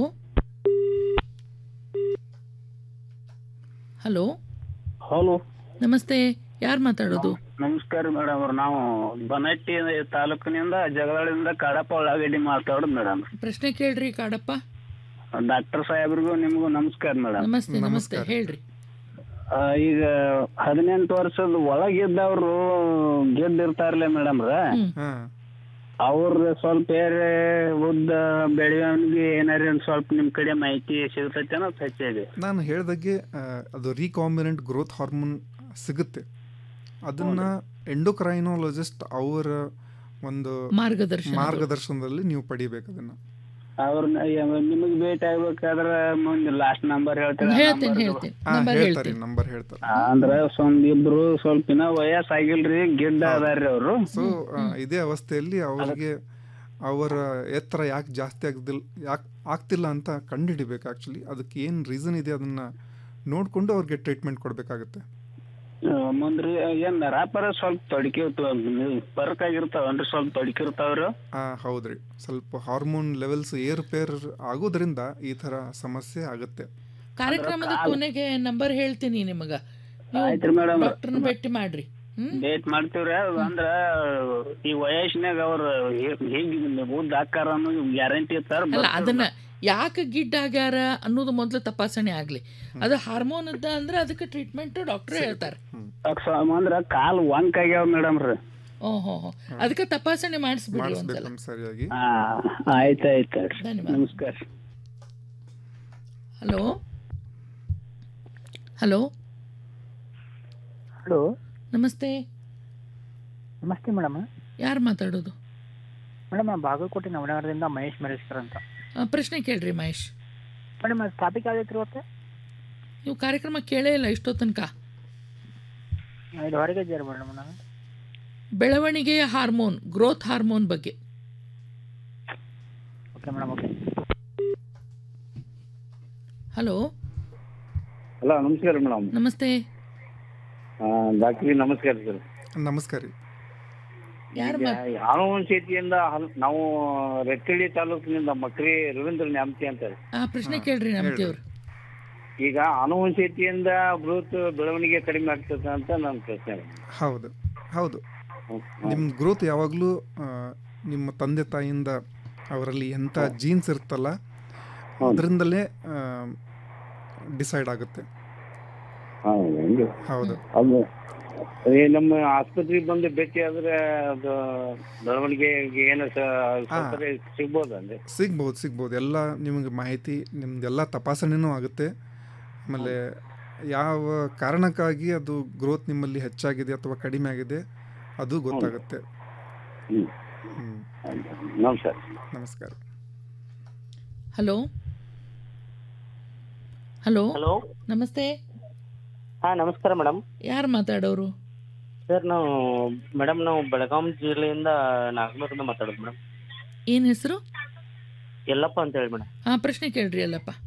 hello hello ನಮಸ್ತೆ ಯಾರು ಮಾತಾಡೋದು ನಮಸ್ಕಾರ ಮೇಡಮ್ ಅವ್ರ ನಾವು ಬನಟ್ಟಿ ತಾಲೂಕಿನಿಂದ ಜಗಳದಿಂದ ಕಡಪ ಉಳ್ಳಾಗಡ್ಡಿ ಮಾತಾಡೋದು ಮೇಡಮ್ ಪ್ರಶ್ನೆ ಕೇಳ್ರಿ ಕಾಡಪ್ಪ ಡಾಕ್ಟರ್ ಸಾಹೇಬ್ರಿಗೂ ನಿಮಗೂ ನಮಸ್ಕಾರ ಮೇಡಮ್ ನಮಸ್ತೆ ನಮಸ್ತೆ ಹೇಳ್ರಿ ಈಗ ಹದಿನೆಂಟು ವರ್ಷದ ಒಳಗಿದ್ದವ್ರು ಗೆದ್ದಿರ್ತಾರಲ್ಲ ಮೇಡಮ್ ಅವ್ರ ಸ್ವಲ್ಪ ಬೇರೆ ಉದ್ದ ಬೆಳೆಯೋನ್ಗೆ ಏನಾರ ಒಂದ್ ಸ್ವಲ್ಪ ನಿಮ್ ಕಡೆ ಮಾಹಿತಿ ಸಿಗ್ತೈತೆ ಅನ್ನೋದು ಹಚ್ಚಿದೆ ನಾನು ಹೇಳ್ದಾಗೆ ಆ, ಅದು ರೀಕಾಂಬಿನೆಂಟ್ ಗ್ರೋತ್ ಹಾರ್ಮೋನ್ ಸಿಗುತ್ತೆ ಅದನ್ನ ಎಂಡೋಕ್ರೈನಾಲಜಿಸ್ಟ್ ಅವರ ಒಂದು ಮಾರ್ಗದರ್ಶನ ಮಾರ್ಗದರ್ಶನದಲ್ಲಿ ನೀವು ಪಡಿಬೇಕು ಅದನ್ನ ಅವ್ರನ್ನ ನಿಮಗ್ ಭೇಟಿ ಆಗ್ಬೇಕಾದ್ರ ಮುಂದೆ ಲಾಸ್ಟ್ ನಂಬರ್ ಹೇಳ್ತೀರಾ ಹೇಳ್ತೀನಿ number? ಹೇಳ್ತೀನಿ ಆ, ನಂಬರ್ ಹೇಳ್ತಾರೆ ಹೇಳ್ತೀನಿ ನಂಬರ್ ಹೇಳ್ತಾರೆ ಅಂದ್ರ ಒಂದ್ ಇಬ್ರು ಸ್ವಲ್ಪ ಇನ್ನ ವಯಸ್ಸಾಗಿಲ್ರಿ ಗಿಡ್ಡ ಅದಾರ್ರಿ ಅವ್ರು ಸೊ ಇದೇ ಅವಸ್ಥೆಯಲ್ಲಿ ಅವರಿಗೆ ಅವರ ಎತ್ತರ ಯಾಕೆ ಜಾಸ್ತಿ ಆಗ್ದಿಲ್ಲ ಯಾಕೆ ಆಗ್ತಿಲ್ಲ ಅಂತ ಕಂಡುಹಿಡಿಬೇಕು ಆ್ಯಕ್ಚುಲಿ ಅದಕ್ಕೆ ಏನು ರೀಸನ್ ಇದೆ ಅದನ್ನ ನೋಡಿಕೊಂಡು ಅವ್ರಿಗೆ ಟ್ರೀಟ್ಮೆಂಟ್ ಕೊಡಬೇಕಾಗುತ್ತೆ ಆ, ಮುಂದ್ರಿ ಏನ್ ನರಾಪರ ಸ್ವಲ್ಪ ತೊಡಕಿರ್ತಾವ ಬರ್ಕ್ ಆಗಿರ್ತಾವನ್ರಿ ಸ್ವಲ್ಪ ತೊಡಕಿರ್ತಾವ್ರಿ ಹೌದ್ರಿ ಸ್ವಲ್ಪ ಹಾರ್ಮೋನ್ ಲೆವೆಲ್ಸ್ ಏರುಪೇರು ಆಗೋದ್ರಿಂದ ಈ ಥರ ಸಮಸ್ಯೆ ಆಗುತ್ತೆ ಕಾರ್ಯಕ್ರಮದ ಕೊನೆಗೆ ನಂಬರ್ ಹೇಳ್ತೀನಿ ನಿಮಗ ಆಯ್ತ್ರಿ madam. ಡಾಕ್ಟರ್ನ ಭೇಟಿ ಮಾಡ್ರಿ ಡೇಟ್ ಮಾಡ್ತೀವ್ರಿ ಅದು ಅಂದ್ರ ಈ ವಯಸ್ಸಿನಾಗ ಅವ್ರ ಹೇಗ್ ಉದ್ದ ಆಕಾರ ಅನ್ನೋದು ಗ್ಯಾರಂಟಿ ಇರ್ತಾರ ಅಲ್ಲ ಅದನ್ನ ಯಾಕೆ ಗಿಡ್ ಆಗ್ಯಾರ ಅನ್ನೋದು ಮೊದಲು ತಪಾಸಣೆ ಆಗ್ಲಿ ಅದು ಹಾರ್ಮೋನ್ ಇದ್ದ ಅಂದ್ರೆ ಅದಕ್ಕೆ ಟ್ರೀಟ್ಮೆಂಟ್ ಡಾಕ್ಟರ್ ಹೇಳ್ತಾರೆ ಅಂದ್ರ ಕಾಲ್ ವಂಕ್ ಆಗ್ಯಾವ ಮೇಡಮ್ ರೀ ಓಹೋ ಅದಕ್ಕೆ ತಪಾಸಣೆ ಮಾಡಿಸ್ಬಿಡಿ ಒಂದ್ಸಲ ಮಾಡಿಸ್ಬೇಕು ಸರಿಯಾಗಿ ಹಾ ಆಯ್ತಾಯ್ತು ಧನ್ಯವಾದ. ನಮಸ್ಕಾರ ಹಲೋ ಹಲೋ ಹಲೋ ನಮಸ್ತೆ ನಮಸ್ತೆ ಮೇಡಮ್ ಯಾರು ಮಾತಾಡೋದು ಮೇಡಮ್ ನಾನು ಬಾಗಲಕೋಟೆ ನವನಗರದಿಂದ ಮಹೇಶ್ ಮರೇಶ್ಕರ್ ಅಂತ ಆ, ಪ್ರಶ್ನೆ ಕೇಳ್ರಿ ಮಹೇಶ್ ಮೇಡಮ್ ಅದು ಟಾಪಿಕ್ ಯಾವ್ದೈತ್ರಿ ಇವತ್ತು ನೀವು ಕಾರ್ಯಕ್ರಮ ಕೇಳೇ ಇಲ್ಲ ಇಷ್ಟೋ ತನಕ ಇದು ಹೊರಗೆ ಇದ್ದೀರಿ ಮೇಡಮ್ ನಾನು ಬೆಳವಣಿಗೆಯ ಹಾರ್ಮೋನ್ ಗ್ರೋತ್ ಹಾರ್ಮೋನ್ ಬಗ್ಗೆ okay madam okay hello hello ನಮಸ್ಕಾರ ಮೇಡಮ್ ನಮಸ್ತೆ ಡಾಕ್ಟ್ರಿ ನಮಸ್ಕಾರ ಸರ್ ನಮಸ್ಕಾರ ರೀ ಯಾರು ಈಗ ಆನುವಂಶಿಕೆಯಿಂದ ಹಲ್- ನಾವು ರೆಟ್ಟಳ್ಳಿ ತಾಲೂಕಿನಿಂದ ಮಕ್ರಿ ರವೀಂದ್ರ ನ್ಯಾಮತಿ ಅಂತ ಆ ಪ್ರಶ್ನೆ ಕೇಳ್ರಿ ನಮ್ತಿ ಅವ್ರು ಈಗ ಆನುವಂಶಿಕೆಯಿಂದ ಗ್ರೋತ್ ಬೆಳವಣಿಗೆ ಕಡಿಮೆ ಆಗ್ತದೆ ಅಂತ ನನ್ನ ಪ್ರಶ್ನೆ ಹೌದು ಹೌದು ನಿಮ್ಮ ಗ್ರೋತ್ ಯಾವಾಗಲೂ ನಿಮ್ಮ ತಂದೆ ತಾಯಿಯಿಂದ ಅವರಲ್ಲಿ ಎಂಥ ಜೀನ್ಸ್ ಇರುತ್ತಲ್ಲ ಅದರಿಂದಲೇ ಡಿಸೈಡ್ ಆಗುತ್ತೆ ಹೌದು ಹೌದು ಅದು ಈ ನಮ್ಮ ಆಸ್ಪತ್ರೆಗೆ ಬಂದು ಭೇಟಿ ಆದ್ರೆ ಅದು ಬೆಳವಣಿಗೆ ಏನು ಸೌಕರ್ಯ ಸಿಗ್ಬೋದಂದ್ರೆ ಸಿಗ್ಬೋದು ಸಿಗ್ಬೋದು ಎಲ್ಲ ನಿಮಗೆ ಮಾಹಿತಿ ನಿಮ್ದೆಲ್ಲ ತಪಾಸಣೆನೂ ಆಗುತ್ತೆ ಆಮೇಲೆ ಯಾವ ಕಾರಣಕ್ಕಾಗಿ ಅದು ಗ್ರೋತ್ ನಿಮ್ಮಲ್ಲಿ ಹೆಚ್ಚಾಗಿದೆ ಅಥವಾ ಕಡಿಮೆ ಆಗಿದೆ ಅದು ಗೊತ್ತಾಗುತ್ತೆ ಹ್ಮ್. ನಮಸ್ಕಾರ ನಮಸ್ಕಾರ ಹಲೋ ಹಲೋ ಹಲೋ ನಮಸ್ತೆ ಹಾ ನಮಸ್ಕಾರ ಮೇಡಮ್ ಯಾರು ಮಾತಾಡೋರು ಸರ್ ನಾವು ಮೇಡಮ್ ನಾವು ಬೆಳಗಾಂ ಜಿಲ್ಲೆಯಿಂದ ನಾಗನೂರಿಂದ ಮಾತಾಡೋದು ಮೇಡಮ್ ಏನ್ ಹೆಸರು ಯಲ್ಲಪ್ಪ ಅಂತ ಹೇಳಿ ಮೇಡಮ್ ಹಾ ಪ್ರಶ್ನೆ ಕೇಳ್ರಿ ಅಲ್ಲಪ್ಪ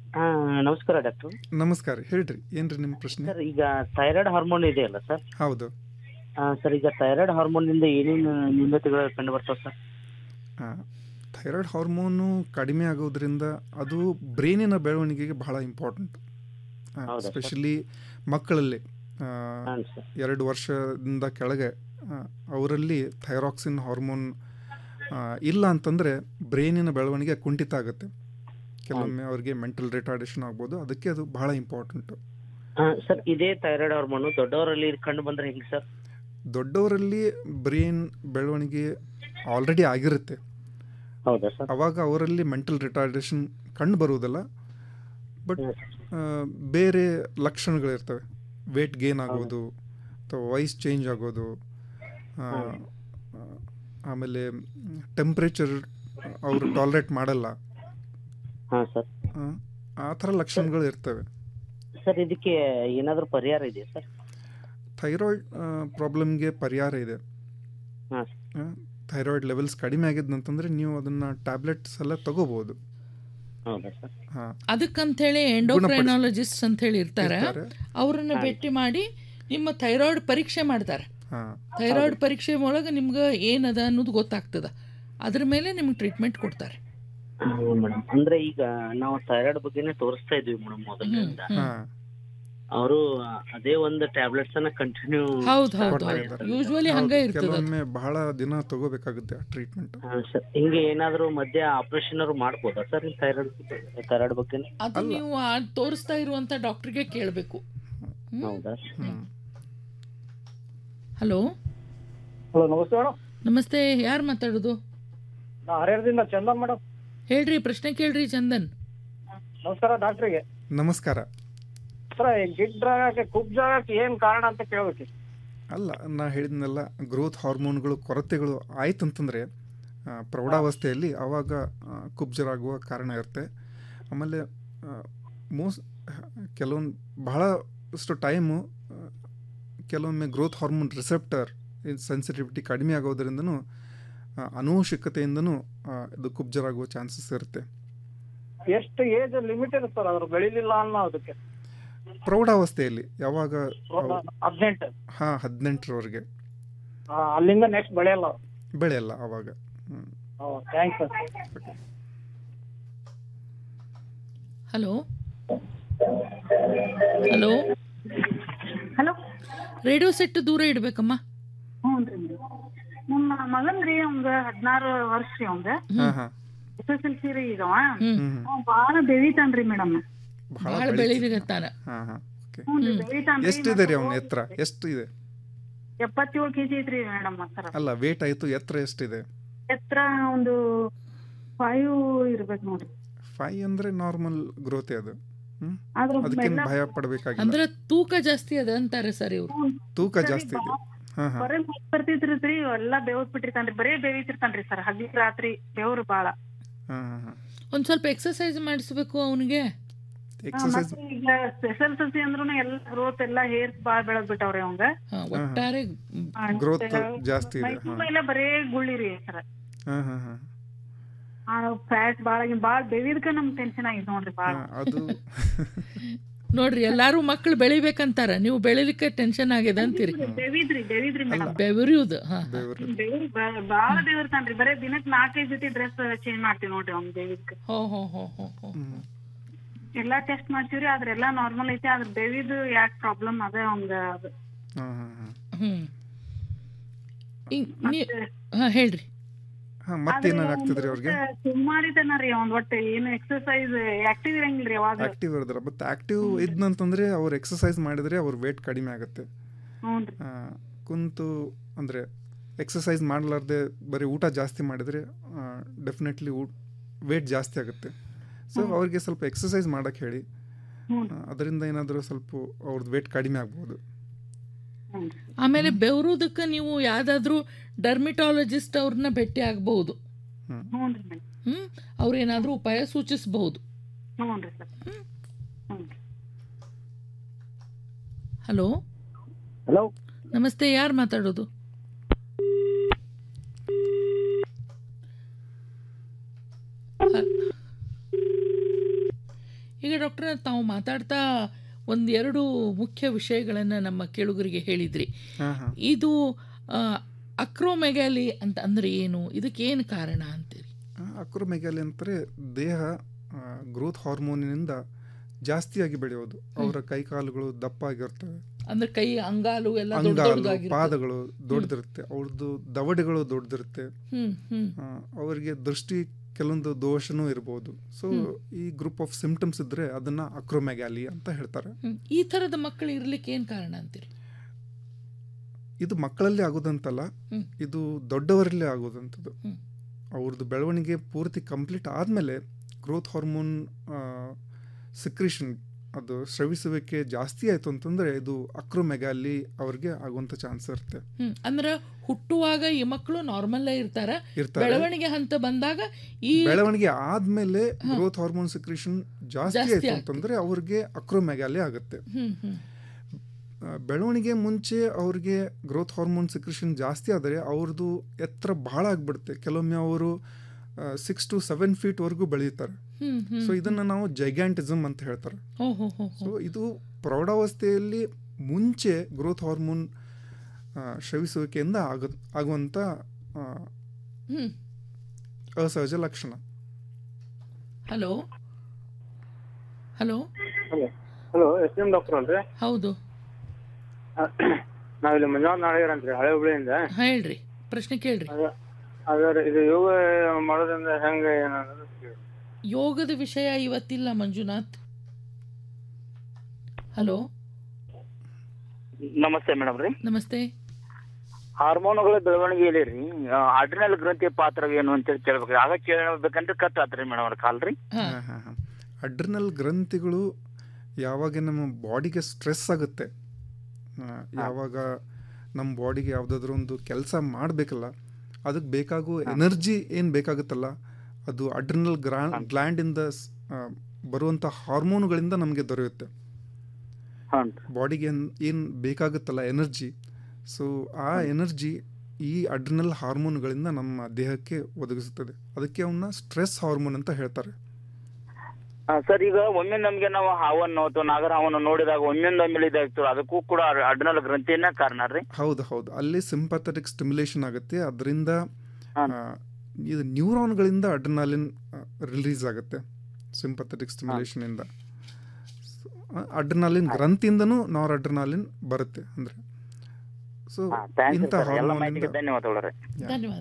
ಹಾ ನಮಸ್ಕಾರ ಡಾಕ್ಟರ್ ನಮಸ್ಕಾರ ಹೇಳ್ರಿ ಏನ್ರಿ ನಿಮ್ಮ ಪ್ರಶ್ನೆ ಸರ್ ಈಗ ಥೈರಾಯ್ಡ್ ಹಾರ್ಮೋನ್ ಇದೆಯಲ್ಲ ಸರ್ ಹೌದು ಸರ್ ಈಗ ಥೈರಾಯ್ಡ್ ಹಾರ್ಮೋನ್ನಿಂದ ಏನೇನು ನ್ಯೂನತೆಗಳು ಕಂಡು ಬರ್ತಾವೆ ಸರ್ ಥೈರಾಯ್ಡ್ ಹಾರ್ಮೋನು ಕಡಿಮೆ ಆಗೋದ್ರಿಂದ ಅದು ಬ್ರೈನಿನ ಬೆಳವಣಿಗೆಗೆ ಬಹಳ ಇಂಪಾರ್ಟೆಂಟ್ ಹೌದಾ ಸರ್? ಸ್ಪೆಷಲಿ ಮಕ್ಕಳಲ್ಲಿ ಆ, ಎರಡು ವರ್ಷದಿಂದ ಕೆಳಗೆ ಆ, ಅವರಲ್ಲಿ ಥೈರಾಕ್ಸಿನ್ ಹಾರ್ಮೋನ್ ಆ, ಇಲ್ಲ ಅಂತಂದರೆ ಬ್ರೈನಿನ ಬೆಳವಣಿಗೆ ಕುಂಠಿತ ಆಗುತ್ತೆ ಕೆಲವೊಮ್ಮೆ ಅವ್ರಿಗೆ ಮೆಂಟಲ್ ರಿಟಾರ್ಡೇಷನ್ ಆಗ್ಬೋದು ಅದಕ್ಕೆ ಅದು ಬಹಳ ಇಂಪಾರ್ಟೆಂಟು ಸರ್ ಇದೇ ಥೈರಾಯ್ಡ್ ಹಾರ್ಮೋನ್ ದೊಡ್ಡವರಲ್ಲಿ ಕಂಡು ಬಂದ್ರೆ ಹೆಂಗೆ ಸರ್ ದೊಡ್ಡವರಲ್ಲಿ ಬ್ರೈನ್ ಬೆಳವಣಿಗೆ ಆಲ್ರೆಡಿ ಆಗಿರುತ್ತೆ ಹೌದಾ ಸರ್ ಅವಾಗ ಅವರಲ್ಲಿ ಮೆಂಟಲ್ ರಿಟಾರ್ಡೇಷನ್ ಕಂಡು ಬರುವುದಿಲ್ಲ ಬಟ್ ಬೇರೆ ಲಕ್ಷಣಗಳಿರ್ತವೆ ವೇಟ್ ಗೇನ್ ಆಗೋದು ಅಥವಾ ವಾಯ್ಸ್ ಚೇಂಜ್ ಆಗೋದು ಆ, ಆ, ಆಮೇಲೆ ಟೆಂಪ್ರೇಚರ್ ಅವರು ಟಾಲರೇಟ್ ಮಾಡಲ್ಲ ಹಾಂ ಸರ್ ಆ, ಆ ಥರ ಲಕ್ಷಣಗಳು ಇರ್ತವೆ ಸರ್ ಇದಕ್ಕೆ ಏನಾದರೂ ಪರಿಹಾರ ಇದೆಯಾ ಸರ್ ಥೈರಾಯ್ಡ್ ಪ್ರಾಬ್ಲಮ್ಗೆ ಪರಿಹಾರ ಇದೆ ಹಾಂ ಥೈರಾಯ್ಡ್ ಲೆವೆಲ್ಸ್ ಕಡಿಮೆ ಆಗಿದ್ದಂತಂದ್ರೆ ನೀವು ಅದನ್ನ ಟ್ಯಾಬ್ಲೆಟ್ಸ್ ಎಲ್ಲ ತಗೋಬಹುದು ಹೌದಾ ಸರ್ ಹಾಂ ಅದಕ್ಕಂತೇಳಿ ಎಂಡೋಕ್ರೈನಾಲಜಿಸ್ಟ್ ಅಂತ ಹೇಳಿ ಇರ್ತಾರೆ ಇರ್ತಾರೆ. ಅವ್ರನ್ನ ಭೇಟಿ ಮಾಡಿ ನಿಮ್ಮ ಥೈರಾಯ್ಡ್ ಪರೀಕ್ಷೆ ಮಾಡ್ತಾರೆ ಹಾಂ ಥೈರಾಯ್ಡ್ ಪರೀಕ್ಷೆ ಒಳಗೆ ನಿಮ್ಗೆ ಏನದ ಅನ್ನೋದು ಗೊತ್ತಾಗ್ತದ ಅದ್ರ ಮೇಲೆ ನಿಮ್ಗೆ ಟ್ರೀಟ್ಮೆಂಟ್ ಕೊಡ್ತಾರೆ ಮೇಡಮ್ ಅಂದ್ರೆ ಈಗ ನಾವು ಥೈರಾಯ್ಡ್ ಬಗ್ಗೆನೇ ತೋರಿಸ್ತಾ ಇದ್ವಿ ಮೇಡಮ್ ಮೊದಲಿನಿಂದ ಹಾಂ ಅವರು ಅದೇ ಒಂದು ಟ್ಯಾಬ್ಲೆಟ್ಸ್ ಅನ್ನ ಕಂಟಿನ್ಯೂ ಹೌದು ಹೌದು ಯೂಶ್ವಲಿ ಹಂಗೆ ಇರ್ತದ ಕೆಲವೊಮ್ಮೆ ಬಹಳ ದಿನ ತಗೋಬೇಕಾಗುತ್ತೆ ಟ್ರೀಟ್ಮೆಂಟ್ ಸರ್ ಹಿಂಗೆ ಏನಾದರೂ ಮಧ್ಯೆ ಆಪರೇಷನ್ ಅವ್ರು ಮಾಡ್ಬೋದಾ ಸರ್ ಥೈರಾಯ್ಡ್ ಥೈರಾಯ್ಡ್ ಬಗ್ಗೆ ಅದು ನೀವು ಆ ತೋರಿಸ್ತಾ ಇರುವಂತ ಡಾಕ್ಟರ್ಗೆ ಕೇಳಬೇಕು ಹೌದಾ ಹಲೋ ಹಲೋ ನಮಸ್ತೆ ಮೇಡಮ್ ನಮಸ್ತೆ ಯಾರು ಮಾತಾಡೋದು ನಾ ಹರಿಹರದಿಂದ ಚಂದನ್ ಮೇಡಮ್ ಹೇಳ್ರಿ ಪ್ರಶ್ನೆ ಕೇಳ್ರಿ ಚಂದನ್ ನಮಸ್ಕಾರ ಡಾಕ್ಟ್ರಿಗೆ ನಮಸ್ಕಾರ ಸರ್ ಈ ಗಿಡ್ ಆಗಕ್ಕೆ ಕುಬ್ಜ ಆಗಕ್ಕೆ ಏನ್ ಕಾರಣ ಅಂತ ಕೇಳ್ಬೇಕು ಅಲ್ಲ ನಾ ಹೇಳಿದ್ನೆಲ್ಲ ಗ್ರೋತ್ ಹಾರ್ಮೋನ್ಗಳು ಕೊರತೆಗಳು ಆಯ್ತಂತಂದರೆ ಪ್ರೌಢಾವಸ್ಥೆಯಲ್ಲಿ ಆವಾಗ ಆ, ಕುಬ್ಜರಾಗುವ ಕಾರಣ ಇರುತ್ತೆ ಆಮೇಲೆ ಮೋಸ್ಟ್ ಕೆಲವೊಂದು ಬಹಳಷ್ಟು ಟೈಮು ಕೆಲವೊಮ್ಮೆ ಗ್ರೋತ್ ಹಾರ್ಮೋನ್ ರಿಸೆಪ್ಟರ್ ಸೆನ್ಸಿಟಿವಿಟಿ ಕಡಿಮೆ ಆಗೋದ್ರಿಂದನೂ ಆ, ಅನುವಂಶಿಕತೆಯಿಂದನೂ ಆ, ಇದು ಕುಬ್ಜರಾಗುವ ಚಾನ್ಸಸ್ ಇರುತ್ತೆ ಎಷ್ಟು ಏಜ್ ಲಿಮಿಟ್ ಇದೆ ಸರ್ ಅದ್ರ ಬೆಳಿಲಿಲ್ಲ ಅನ್ನೋ ಅದಕ್ಕೆ ಪ್ರೌಢಾವಸ್ಥೆಯಲ್ಲಿ ಯಾವಾಗ ಹದಿನೆಂಟು ಹಾಂ ಹದಿನೆಂಟರವರೆಗೆ ಅಲ್ಲಿಂದ ನೆಕ್ಸ್ಟ್ ಬೆಳೆಯಲ್ಲ ಬೆಳೆಯಲ್ಲ ಆವಾಗ ಹ್ಮ್. Thanks sir hello hello hello radio set ದೂರ ಇಡ್ಬೇಕಮ್ಮ ಹ್ಞೂನ್ರಿ ನಮ್ಮ ಮಗನ್ರಿ ಅವಂಗ ಹದಿನಾರು ವರ್ಷ ರೀ ಅವಂಗ ಹಾಂ ಹಾಂ ಎಸ್ ಎಸ್ ಎಲ್ ಸಿ ರೀ ಈಗ ಅವ ಹ್ಮ್. ಅವ ಬಾಳ ಬೆಳಿತಾನ್ರಿ ಮೇಡಮ್ ಬಹಳ ಬೆಳಿಲಿಕತ್ತಾನ ಹಾಂ ಹಾಂ ಹ್ಞೂನ್ರಿ ಬೆಳಿತಾನ್ರಿ ಎಷ್ಟಿದೆ ರೀ ಅವನ ಎತ್ತರ ಎಷ್ಟು ಇದೆ ಎಪ್ಪತ್ತೇಳು ಕೆಜಿ ಐತ್ರಿ ಮೇಡಮ್ ಸರ್ ಅಲ್ಲ ವೇಟ್ ಆಯ್ತು ಎತ್ತರ ಎಷ್ಟಿದೆ ಎತ್ತರ ಒಂದು ಫೈವ್ ಇರ್ಬೇಕು ನೋಡ್ರಿ ಫೈ ಅಂದ್ರೆ ನಾರ್ಮಲ್ ಗ್ರೋತೆ ಅದು ಹ್ಮ್ ಆದ್ರೂ ಅದಕ್ಕೇನು ಎಲ್ಲ- ಭಯ ಪಡಬೇಕಾಗಿಲ್ಲ ಅಂದ್ರೆ ತೂಕ ಜಾಸ್ತಿ ಅದ ಅಂತಾರೆ ಸರ್ ಇವ್ರು ತೂಕ ಜಾಸ್ತಿ ಇದೆ ಹಾಂ ಹಾಂ ಬರೇ ಮತ್ತ್ ಬರ್ತಿದ್ರಿ ಎಲ್ಲಾ ಬೆವತ್ ಬಿಟ್ಟಿರ್ತಾನ್ರಿ ಬರೇ ಬೆವಿತಿರ್ತಾನ್ರಿ ಸರ್ ಹಗಲಿ ರಾತ್ರಿ ಬೆವ್ರು ಬಾಳ ಹಾಂ ಹಾಂ ಹಾಂ ಒಂದ್ ಸ್ವಲ್ಪ ಎಕ್ಸರ್ಸೈಸ್ ಮಾಡಿಸ್ಬೇಕು ಅವನಿಗೆ ಹಾ, ಮತ್ತೆ ಈಗ ಸ್ಪೆಷಲ್ ಸಸಿ ಅಂದ್ರೂ ಎಲ್ಲ ಗ್ರೋತ್ ಎಲ್ಲಾ ಹೇರ್ಸ್ ಬಾಳ ಬೆಳದ್ ಬಿಟ್ಟವ್ರಿ ಅವಂಗ ಒಟ್ಟಾರೆ ಗ್ರೋತ್ ಜಾಸ್ತಿ ಇದೆ ಹಾಂ ಮೈ ಎಲ್ಲ ಬರೇ ಗುಳ್ಳಿರಿ ಸರ್ ಹಾಂ ಹಾಂ ಹಾಂ ಫ್ಯಾಟ್ ಬಾಳ ಬಾಳ ಬೆವಿದ್ಕ ನಮ್ ಟೆನ್ಷನ್ ಆಗಿದೆ ನೋಡ್ರಿ ಬಾಳ ಅದು ನೋಡ್ರಿ ಎಲ್ಲಾರು ಮಕ್ಕಳು ಬೆಳಿಬೇಕಂತಾರ ನೀವು ಬೆಳಿಲಿಕ್ಕೆ ಟೆನ್ಷನ್ ಆಗಿದೆ ಅಂತೀರಿ ಬೆವಿದ್ರಿ ಬೆವಿದ್ರಿ ಮೇಡಮ್ ಬೆವರಿಯುದು ಹಾ ಬೆವ್ರಿ ಬಾ- ಬಾಳ ಬೆವರ್ತಾನ್ರಿ ಬರೇ ದಿನಕ್ ನಾಲ್ಕೈದು ಜೊತೆ ಡ್ರೆಸ್ ಚೇಂಜ್ ಮಾಡ್ತೀವಿ ನೋಡ್ರಿ ಅವ್ನ್ ಬೆವಿದ್ಕ ಹೋ ಹೋ ಹೋ ಹೋ ಹೋ ಎಲ್ಲಾ ಟೆಸ್ಟ್ ಮಾಡ್ತೀವ್ರಿ ಆದ್ರ ಎಲ್ಲಾ ನಾರ್ಮಲ್ ಐತಿ ಆದ್ರ ಬೆವಿದು ಯಾಕೆ ಪ್ರಾಬ್ಲಮ್ ಅದ ಅವಂಗ ಅದು ಹಾಂ ಹಾಂ ಹಾಂ ಹ್ಮ್ ಇನ್- ನೀ- ಹಾ ಹೇಳ್ರಿ ಹಾಂ ಮತ್ತೇನಾರು ಆಗ್ತದ್ರಿ ಅವ್ರಿಗೆ ಸುಮಾರಿದನ ರೀ ಅವ್ನ್ ಒಟ್ಟ ಏನು ಎಕ್ಸರ್ಸೈಸ್ ಆಕ್ಟಿವ್ ಇರಂಗಿಲ್ರಿ ಯಾವಾಗ ಆಕ್ಟಿವ್ ಇರ್ತಾರೆ ಬಟ್ ಆಕ್ಟಿವ್ ಇದ್ನಂತಂದ್ರೆ ಅವ್ರು ಎಕ್ಸಸೈಸ್ ಮಾಡಿದ್ರೆ ಅವ್ರ ವೇಟ್ ಕಡಿಮೆ ಆಗುತ್ತೆ ಹ್ಞೂನ್ರಿ ಆ, ಕುಂತು ಅಂದರೆ ಎಕ್ಸಸೈಸ್ ಮಾಡಲಾರ್ದೆ ಬರೀ ಊಟ ಜಾಸ್ತಿ ಮಾಡಿದರೆ ಡೆಫಿನೆಟ್ಲಿ ಊಟ ವೇಟ್ ಜಾಸ್ತಿ ಆಗುತ್ತೆ ಸೊ ಅವ್ರಿಗೆ ಸ್ವಲ್ಪ ಎಕ್ಸಸೈಸ್ ಮಾಡೋಕ್ಕೆ ಹೇಳಿ ಹ್ಞೂನ್ರಿ. ಆ, ಅದರಿಂದ ಏನಾದರೂ ಸ್ವಲ್ಪ ಅವ್ರದ್ದು ವೇಟ್ ಕಡಿಮೆ ಆಗ್ಬೋದು ಆಮೇಲೆ ಬೆವರುದಕ್ಕೆ ನೀವು ಯಾವ್ದಾದ್ರು ಡರ್ಮಿಟಾಲಜಿಸ್ಟ್ ಅವ್ರನ್ನ ಭೇಟಿ ಆಗಬಹುದು ಹ್ಞೂನ್ರಿ ಮೇಡಮ್ ಹ್ಮ್ ಅವ್ರೇನಾದ್ರೂ ಉಪಾಯ ಸೂಚಿಸಬಹುದು ಹ್ಞೂನ್ರಿ ಸರ್ ಹ್ಞೂನ್ರಿ ಹಲೋ ಹಲೋ ನಮಸ್ತೆ ಯಾರು ಮಾತಾಡೋದು ಹ- ಈಗ ಡಾಕ್ಟರ್ ತಾವು ಮಾತಾಡ್ತಾ ಒಂದೆರಡು ಮುಖ್ಯ ವಿಷಯಗಳನ್ನು ನಮ್ಮ ಕೇಳುಗರಿಗೆ ಹೇಳಿದ್ರಿ ಹಾಂ ಹಾಂ ಇದು ಆ, ಅಕ್ರೋಮೆಗಾಲಿ ಅಂತ ಅಂದ್ರೆ ಏನು ಇದಕ್ಕೆ ಏನು ಕಾರಣ ಅಂತೀರಿ ಅಕ್ರೋಮೆಗಾಲಿ ಅಂತಾರೆ ದೇಹ ಗ್ರೋತ್ ಹಾರ್ಮೋನಿನಿಂದ ಜಾಸ್ತಿಯಾಗಿ ಬೆಳೆಯೋದು ಅವರ ಕೈಕಾಲುಗಳು ದಪ್ಪ ಆಗಿರ್ತವೆ ಅಂದ್ರೆ ಕೈ ಅಂಗಾಲು ಎಲ್ಲ ದೊಡ್ಡ ಅಂಗಾಲು ದೊಡ್ಡದಾಗಿರುತ್ತೆ. ಪಾದಗಳು ದೊಡ್ಡದಿರುತ್ತೆ ಅವ್ರದ್ದು ದವಡೆಗಳು ದೊಡ್ಡದಿರುತ್ತೆ ಹ್ಮ್ ಹ್ಮ್ ಆ, ಅವರಿಗೆ ದೃಷ್ಟಿ ಕೆಲವೊಂದು ದೋಷನೂ ಇರ್ಬೋದು ಸೊ ಹ್ಮ್. ಈ ಗ್ರೂಪ್ ಆಫ್ ಸಿಂಪ್ಟಮ್ಸ್ ಇದ್ರೆ ಅದನ್ನ ಅಕ್ರೋಮೆಗಾಲಿ ಅಂತ ಹೇಳ್ತಾರೆ ಹ್ಮ್. ಈ ಥರದ ಮಕ್ಕಳು ಇರ್ಲಿಕ್ಕೆ ಏನು ಕಾರಣ ಅಂತೀರಿ ಇದು ಮಕ್ಕಳಲ್ಲಿ ಆಗೋದಂತಲ್ಲ ಹ್ಮ್. ಇದು ದೊಡ್ಡವರಲ್ಲಿ ಆಗೋದಂಥದ್ದು ಹ್ಮ್. ಅವ್ರದ್ದು ಬೆಳವಣಿಗೆ ಪೂರ್ತಿ ಕಂಪ್ಲೀಟ್ ಆದಮೇಲೆ ಗ್ರೋತ್ ಹಾರ್ಮೋನ್ ಸಿಕ್ರಿಷನ್ ಅದು ಸ್ರವಿಸುವಿಕೆ ಜಾಸ್ತಿ ಆಯಿತು ಅಂತಂದರೆ ಇದು ಅಕ್ರೋಮೆಗಾಲಿ ಅವ್ರಿಗೆ ಆಗುವಂಥ ಚಾನ್ಸ್ ಇರುತ್ತೆ ಹ್ಮ್ ಅಂದ್ರೆ ಹುಟ್ಟುವಾಗ ಈ ಮಕ್ಕಳು ನಾರ್ಮಲ್ ಇರ್ತಾರ ಇರ್ತಾರೆ. ಬೆಳವಣಿಗೆ ಹಂತ ಬಂದಾಗ ಈ ಬೆಳವಣಿಗೆ ಆದ್ಮೇಲೆ ಗ್ರೋತ್ ಹಾರ್ಮೋನ್ ಸಿಕ್ರಿಷನ್ ಜಾಸ್ತಿ ಜಾಸ್ತಿ ಆಯ್ತು ಆಗ್ತದೆ. ಅಂತಂದ್ರೆ ಅವ್ರಿಗೆ ಅಕ್ರೋಮೆಗಾಲಿ ಆಗುತ್ತೆ ಹ್ಮ್ ಹ್ಮ್ ಆ, ಬೆಳವಣಿಗೆ ಮುಂಚೆ ಅವ್ರಿಗೆ ಗ್ರೋತ್ ಹಾರ್ಮೋನ್ ಸಿಕ್ರಿಷನ್ ಜಾಸ್ತಿ ಆದರೆ ಅವ್ರದ್ದು ಎತ್ತರ ಬಹಳ ಆಗ್ಬಿಡುತ್ತೆ ಕೆಲವೊಮ್ಮೆ ಅವರು ಸಿಕ್ಸ್ ಟು ಸೆವೆನ್ ಫೀಟ್ ವರೆಗೂ ಬೆಳೆಯುತ್ತಾರೆ ಹ್ಮ್ ಹ್ಮ್ ಸೊ ಇದನ್ನ ನಾವು ಜೈಗ್ಯಾಂಟಿಸಮ್ ಅಂತ ಹೇಳ್ತಾರೆ ಹೋ ಹೋ ಹೋ ಸೊ ಇದು ಪ್ರೌಢಾವಸ್ಥೆಯಲ್ಲಿ ಮುಂಚೆ ಗ್ರೋತ್ ಹಾರ್ಮೋನ್ ಶ್ರವಿಸುವಿಕೆಯಿಂದ ಆಗ ಆಗುವಂಥ ಆ, ಹ್ಮ್ ಅಸಹಜ ಲಕ್ಷಣ hello hello hello S M doctor ಅಲ್ರಿ ಹೌದು ನಾವಿಲ್ಲಿ ಮಂಜುನಾಥ್ ನಾಳೆಗರ್ ಅಂತ್ರಿ ಹಳೆ ಹುಬ್ಳಿಯಿಂದ ಹಾ, ಹೇಳ್ರಿ ಪ್ರಶ್ನೆ ಕೇಳ್ರಿ ಅದ್ರ ಇದು ಯೋಗ ಮಾಡೋದ್ರಿಂದ ಹೆಂಗ ಏನನ್ನೋದು ಕೇಳಿ. ಯೋಗದ ವಿಷಯ ಇವತ್ತಿಲ್ಲ ಮಂಜುನಾಥ್ ಹಲೋ ನಮಸ್ತೆ ಮೇಡಮ್ ರೀ ನಮಸ್ತೆ ಹಾರ್ಮೋನುಗಳ ಬೆಳವಣಿಗೆಯಲ್ಲಿ ರೀ ಅಡ್ರಿನಲ್ ಗ್ರಂಥಿಯ ಪಾತ್ರವೇನು ಅಂತೇಳಿ ಕೇಳ್ಬೇಕ್ರಿ ಆಗ ಕೇಳಬೇಕಂದ್ರೆ ಕಟ್ ಆತ್ರಿ ಮೇಡಮ್ ಅವ್ರ ಕಾಲ್ ರೀ ಅಡ್ರಿನಲ್ ಗ್ರಂಥಿಗಳು ಯಾವಾಗ ನಮ್ಮ ಬಾಡಿಗೆ ಸ್ಟ್ರೆಸ್ ಆಗುತ್ತೆ ಆ, ಯಾವಾಗ ನಮ್ಮ ಬಾಡಿಗೆ ಯಾವುದಾದ್ರೂ ಒಂದು ಕೆಲಸ ಮಾಡಬೇಕಲ್ಲ ಅದಕ್ಕೆ ಬೇಕಾಗುವ ಎನರ್ಜಿ ಏನು ಬೇಕಾಗುತ್ತಲ್ಲ ಅದು ಅಡ್ರಿನಲ್ ಗ್ರಾ ಗ್ಲ್ಯಾಂಡಿಂದ ಬರುವಂಥ ಹಾರ್ಮೋನುಗಳಿಂದ ನಮಗೆ ದೊರೆಯುತ್ತೆ ಬಾಡಿಗೆ ಏನು ಬೇಕಾಗುತ್ತಲ್ಲ ಎನರ್ಜಿ ಸೊ ಆ ಎನರ್ಜಿ ಈ ಅಡ್ರಿನಲ್ ಹಾರ್ಮೋನ್ಗಳಿಂದ ನಮ್ಮ ದೇಹಕ್ಕೆ ಒದಗಿಸುತ್ತದೆ ಅದಕ್ಕೆ ಅವನ್ನ ಸ್ಟ್ರೆಸ್ ಹಾರ್ಮೋನ್ ಅಂತ ಹೇಳ್ತಾರೆ ಸರ್ ಈಗ ಒಮ್ಮೆ ನಮ್ಗೆ ನಾವು ಹಾವನ್ನು ಅಥವಾ ನಾಗರ ಹಾವನ್ನು ನೋಡಿದಾಗ ಒಮ್ಮಿಂದ ಒಮ್ಮೆಲೆ ಇದಾಗ್ತದೆ ಅದಕ್ಕೂ ಕೂಡ ಅಡ್ರಿನಲ್ ಗ್ರಂಥಿಯನ್ನ ಕಾರಣ ರೀ ಹೌದು ಹೌದು ಅಲ್ಲಿ ಸಿಂಪಥೆಟಿಕ್ ಸ್ಟಿಮ್ಯುಲೇಷನ್ ಆಗುತ್ತೆ ಅದರಿಂದ ಇದು ನ್ಯೂರಾನ್ಗಳಿಂದ ಅಡ್ರಿನಾಲಿನ್ ರಿಲೀಸ್ ಆಗುತ್ತೆ ಸಿಂಪಥೆಟಿಕ್ ಸ್ಟಿಮ್ಯುಲೇಷನಿಂದ ಅಡ್ರಿನಾಲಿನ್ ಗ್ರಂಥಿಯಿಂದನೂ ನಾರ್ ಅಡ್ರಿನಾಲಿನ್ ಬರುತ್ತೆ ಅಂದರೆ ಸೊ ಥ್ಯಾಂಕ್ಸ್ ಇಂಥ ಸರ್ ಎಲ್ಲ ಹಾರ್ಮೋನಿಂದ ಮಾಹಿತಿಗೆ ಧನ್ಯವಾದಗಳು ರೀ ಧನ್ಯವಾದ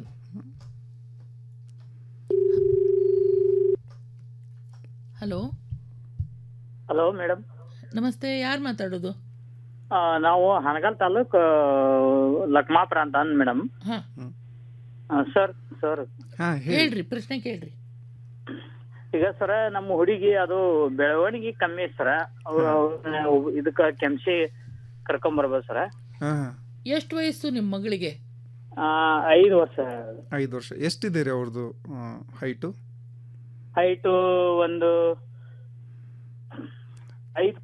ಹಲೋ ಹಲೋ ಮೇಡಮ್ ನಮಸ್ತೆ ಯಾರು ಮಾತಾಡೋದು ನಾವು ಹನಗಲ್ ತಾಲೂಕ್ ಲಕ್ಮಾಪುರ ಅಂತ ಅಂದ್ ಮೇಡಮ್ ಹಾ ಸರ್ ಸರ್ ಹೇಳ್ರಿ ಪ್ರಶ್ನೆ ಕೇಳ್ರಿ ಈಗ ಸರ ನಮ್ಮ ಹುಡುಗಿ ಅದು ಬೆಳವಣಿಗೆ ಕಮ್ಮಿ ಸರ ಇದಕ್ಕ ಕೆಮ್ಸಿ ಕರ್ಕೊಂಡ್ ಬರ್ಬೋದು ಸರ ಹಾಂ ಎಷ್ಟು ವಯಸ್ಸು ನಿಮ್ಮ ಮಗಳಿಗೆ ಐದು ವರ್ಷ ಐದು ವರ್ಷ ಎಷ್ಟಿದೆ ರೀ ಅವ್ರದ್ದು ಹೈಟು ಹೈಟು ಒಂದು ಐದು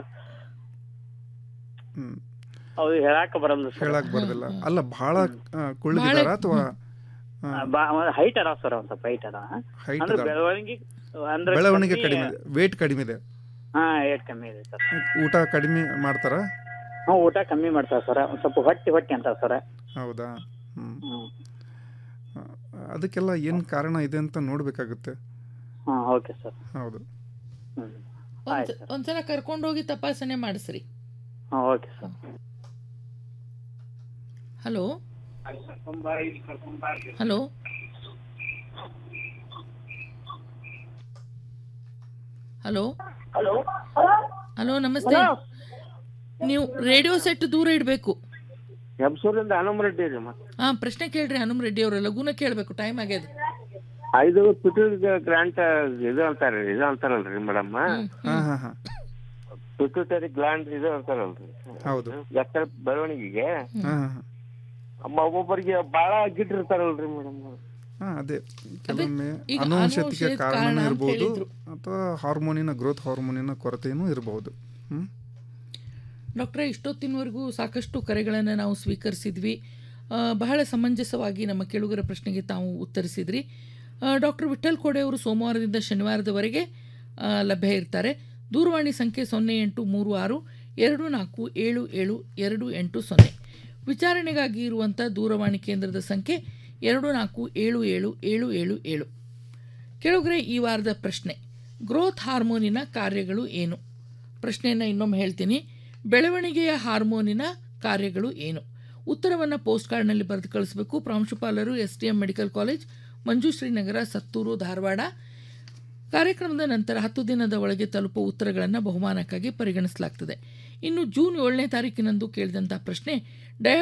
ಹ್ಮ್ ಅದು ಹೇಳಾಕ ಬರಲ್ಲ ಸರ್ ಹೇಳಕ್ ಬರೋದಿಲ್ಲ ಅಲ್ಲ ಬಹಳ ಕುಳ್ಳಿದಾರ ಅಥವಾ ಹೈಟ್ ಅದಾವ ಸರ್ ಒಂದ್ ಸ್ವಲ್ಪ ಹೈಟ್ ಅದ Height ಅಂದ್ರೆ ಅದಾವ. ಬೆಳವಣಿಗೆ ಅಂದ್ರೆ ಬೆಳವಣಿಗೆ ಕಡಿಮೆ ಇದೆ ವೇಟ್ ಕಡಿಮೆ ಇದೆ ಹಾ ಏಟ್ ಕಮ್ಮಿ ಇದೆ ಸರ್ ಊಟ ಕಡಿಮೆ ಮಾಡ್ತಾರಾ ಹ್ಞೂ ಊಟ ಕಮ್ಮಿ ಮಾಡ್ತಾರ ಸರ್ ಒಂದ್ ಸ್ವಲ್ಪ ಹೊಟ್ಟಿ ಹೊಟ್ಟಿ ಅಂತ ಸರ್ ಹೌದಾ ಹ್ಮ್ ಅದಕ್ಕೆಲ್ಲ ಏನು ಕಾರಣ ಇದೆ ಅಂತ ನೋಡ್ಬೇಕಾಗುತ್ತೆ ಹಾ ಓಕೆ ಸರ್ ಹೌದು ಒಂದ್ ಒಂದ್ಸಲ ಕರ್ಕೊಂಡೋಗಿ ತಪಾಸಣೆ ಮಾಡಿಸ್ರಿ ಹಾ okay sir hello hello hello hello ನಮಸ್ತೆ ನೀವು ರೇಡಿಯೋ ಸೆಟ್ ದೂರ ಇಡಬೇಕು ಹೆಬ್ಸೂರಿಂದ ಹನುಮ ರೆಡ್ಡಿ ರೀ ಮತ್ತೆ ಹಾ ಪ್ರಶ್ನೆ ಕೇಳ್ರಿ ಹನುಮ ರೆಡ್ಡಿ ಅವರ ಲಘುನ ಕೇಳಬೇಕು ಟೈಮ್ ಆಗ್ಯದ ಇದು ಪಿಟೂರಿ ಗ್ರಾಂಟ್ ಇದು ಅಂತಾರೆ ಇದು ಅಂತಾರಲ್ರಿ ಮೇಡಮ್ ಹಾಂ ಹಾಂ ಹಾಂ ಪಿಟ್ಯೂಟರಿ ಗ್ಲಾಂಡ್ ಇದು ಅಂತಾರಲ್ರಿ ಹೌದು ಎತ್ತರ ಬೆಳವಣಿಗೆಗೆ ಹಾಂ ಹಾಂ ಅಮ್ಮ ಒಬ್ಬೊಬ್ಬರಿಗೆ ಬಹಳ ಗಿಟ್ಟಿರ್ತಾರಲ್ರಿ ಮೇಡಮ್ ಹಾಂ ಅದೇ ಕೆಲವೊಮ್ಮೆ ಈಗ ಅನುವಂಶತೆಗೆ ಅನುವಂಶಿಕ ಕಾರಣ ಕಾರಣ ಅಂತ ಇರ್ಬೋದು ಹೇಳಿದ್ರು. ಅಥವಾ ಹಾರ್ಮೋನಿನ ಗ್ರೋತ್ ಹಾರ್ಮೋನಿನ ಕೊರತೆಯೂ ಇರಬಹುದು ಹ್ಮ್ ಡಾಕ್ಟ್ರೇ ಇಷ್ಟೊತ್ತಿನವರೆಗೂ ಸಾಕಷ್ಟು ಕರೆಗಳನ್ನು ನಾವು ಸ್ವೀಕರಿಸಿದ್ವಿ ಆ, ಬಹಳ ಸಮಂಜಸವಾಗಿ ನಮ್ಮ ಕೇಳುಗರ ಪ್ರಶ್ನೆಗೆ ತಾವು ಉತ್ತರಿಸಿದ್ರಿ ಡಾಕ್ಟರ್ ವಿಠಲ್ ಕೋಡೆ ಅವರು ಸೋಮವಾರದಿಂದ ಶನಿವಾರದವರೆಗೆ ಆ, ಲಭ್ಯ ಇರ್ತಾರೆ ದೂರವಾಣಿ ಸಂಖ್ಯೆ ಸೊನ್ನೆ ಎಂಟು ಮೂರು ಆರು ಎರಡು ನಾಲ್ಕು ಏಳು ಏಳು ಎರಡು ಎಂಟು ಸೊನ್ನೆ ವಿಚಾರಣೆಗಾಗಿ ಇರುವಂಥ ದೂರವಾಣಿ ಕೇಂದ್ರದ ಸಂಖ್ಯೆ ಎರಡು ನಾಲ್ಕು ಏಳು ಏಳು ಏಳು ಏಳು ಏಳು ಕೆಳಗರೆ ಈ ವಾರದ ಪ್ರಶ್ನೆ ಗ್ರೋತ್ ಹಾರ್ಮೋನಿನ ಕಾರ್ಯಗಳು ಏನು ಪ್ರಶ್ನೆಯನ್ನು ಇನ್ನೊಮ್ಮೆ ಹೇಳ್ತೀನಿ ಬೆಳವಣಿಗೆಯ ಹಾರ್ಮೋನಿನ ಕಾರ್ಯಗಳು ಏನು ಉತ್ತರವನ್ನು ಪೋಸ್ಟ್ ಕಾರ್ಡ್ನಲ್ಲಿ ಬರೆದು ಕಳಿಸಬೇಕು ಪ್ರಾಂಶುಪಾಲರು S T M medical college Manjushri Nagar Sattur Dharwad ಕಾರ್ಯಕ್ರಮದ ನಂತರ ಹತ್ತು ದಿನದ ಒಳಗೆ ತಲುಪುವ ಉತ್ತರಗಳನ್ನು ಬಹುಮಾನಕ್ಕಾಗಿ ಪರಿಗಣಿಸಲಾಗ್ತದೆ ಇನ್ನು ಜೂನ್ ಏಳನೇ ತಾರೀಕಿನಂದು ಕೇಳಿದಂಥ ಪ್ರಶ್ನೆ ಡಯ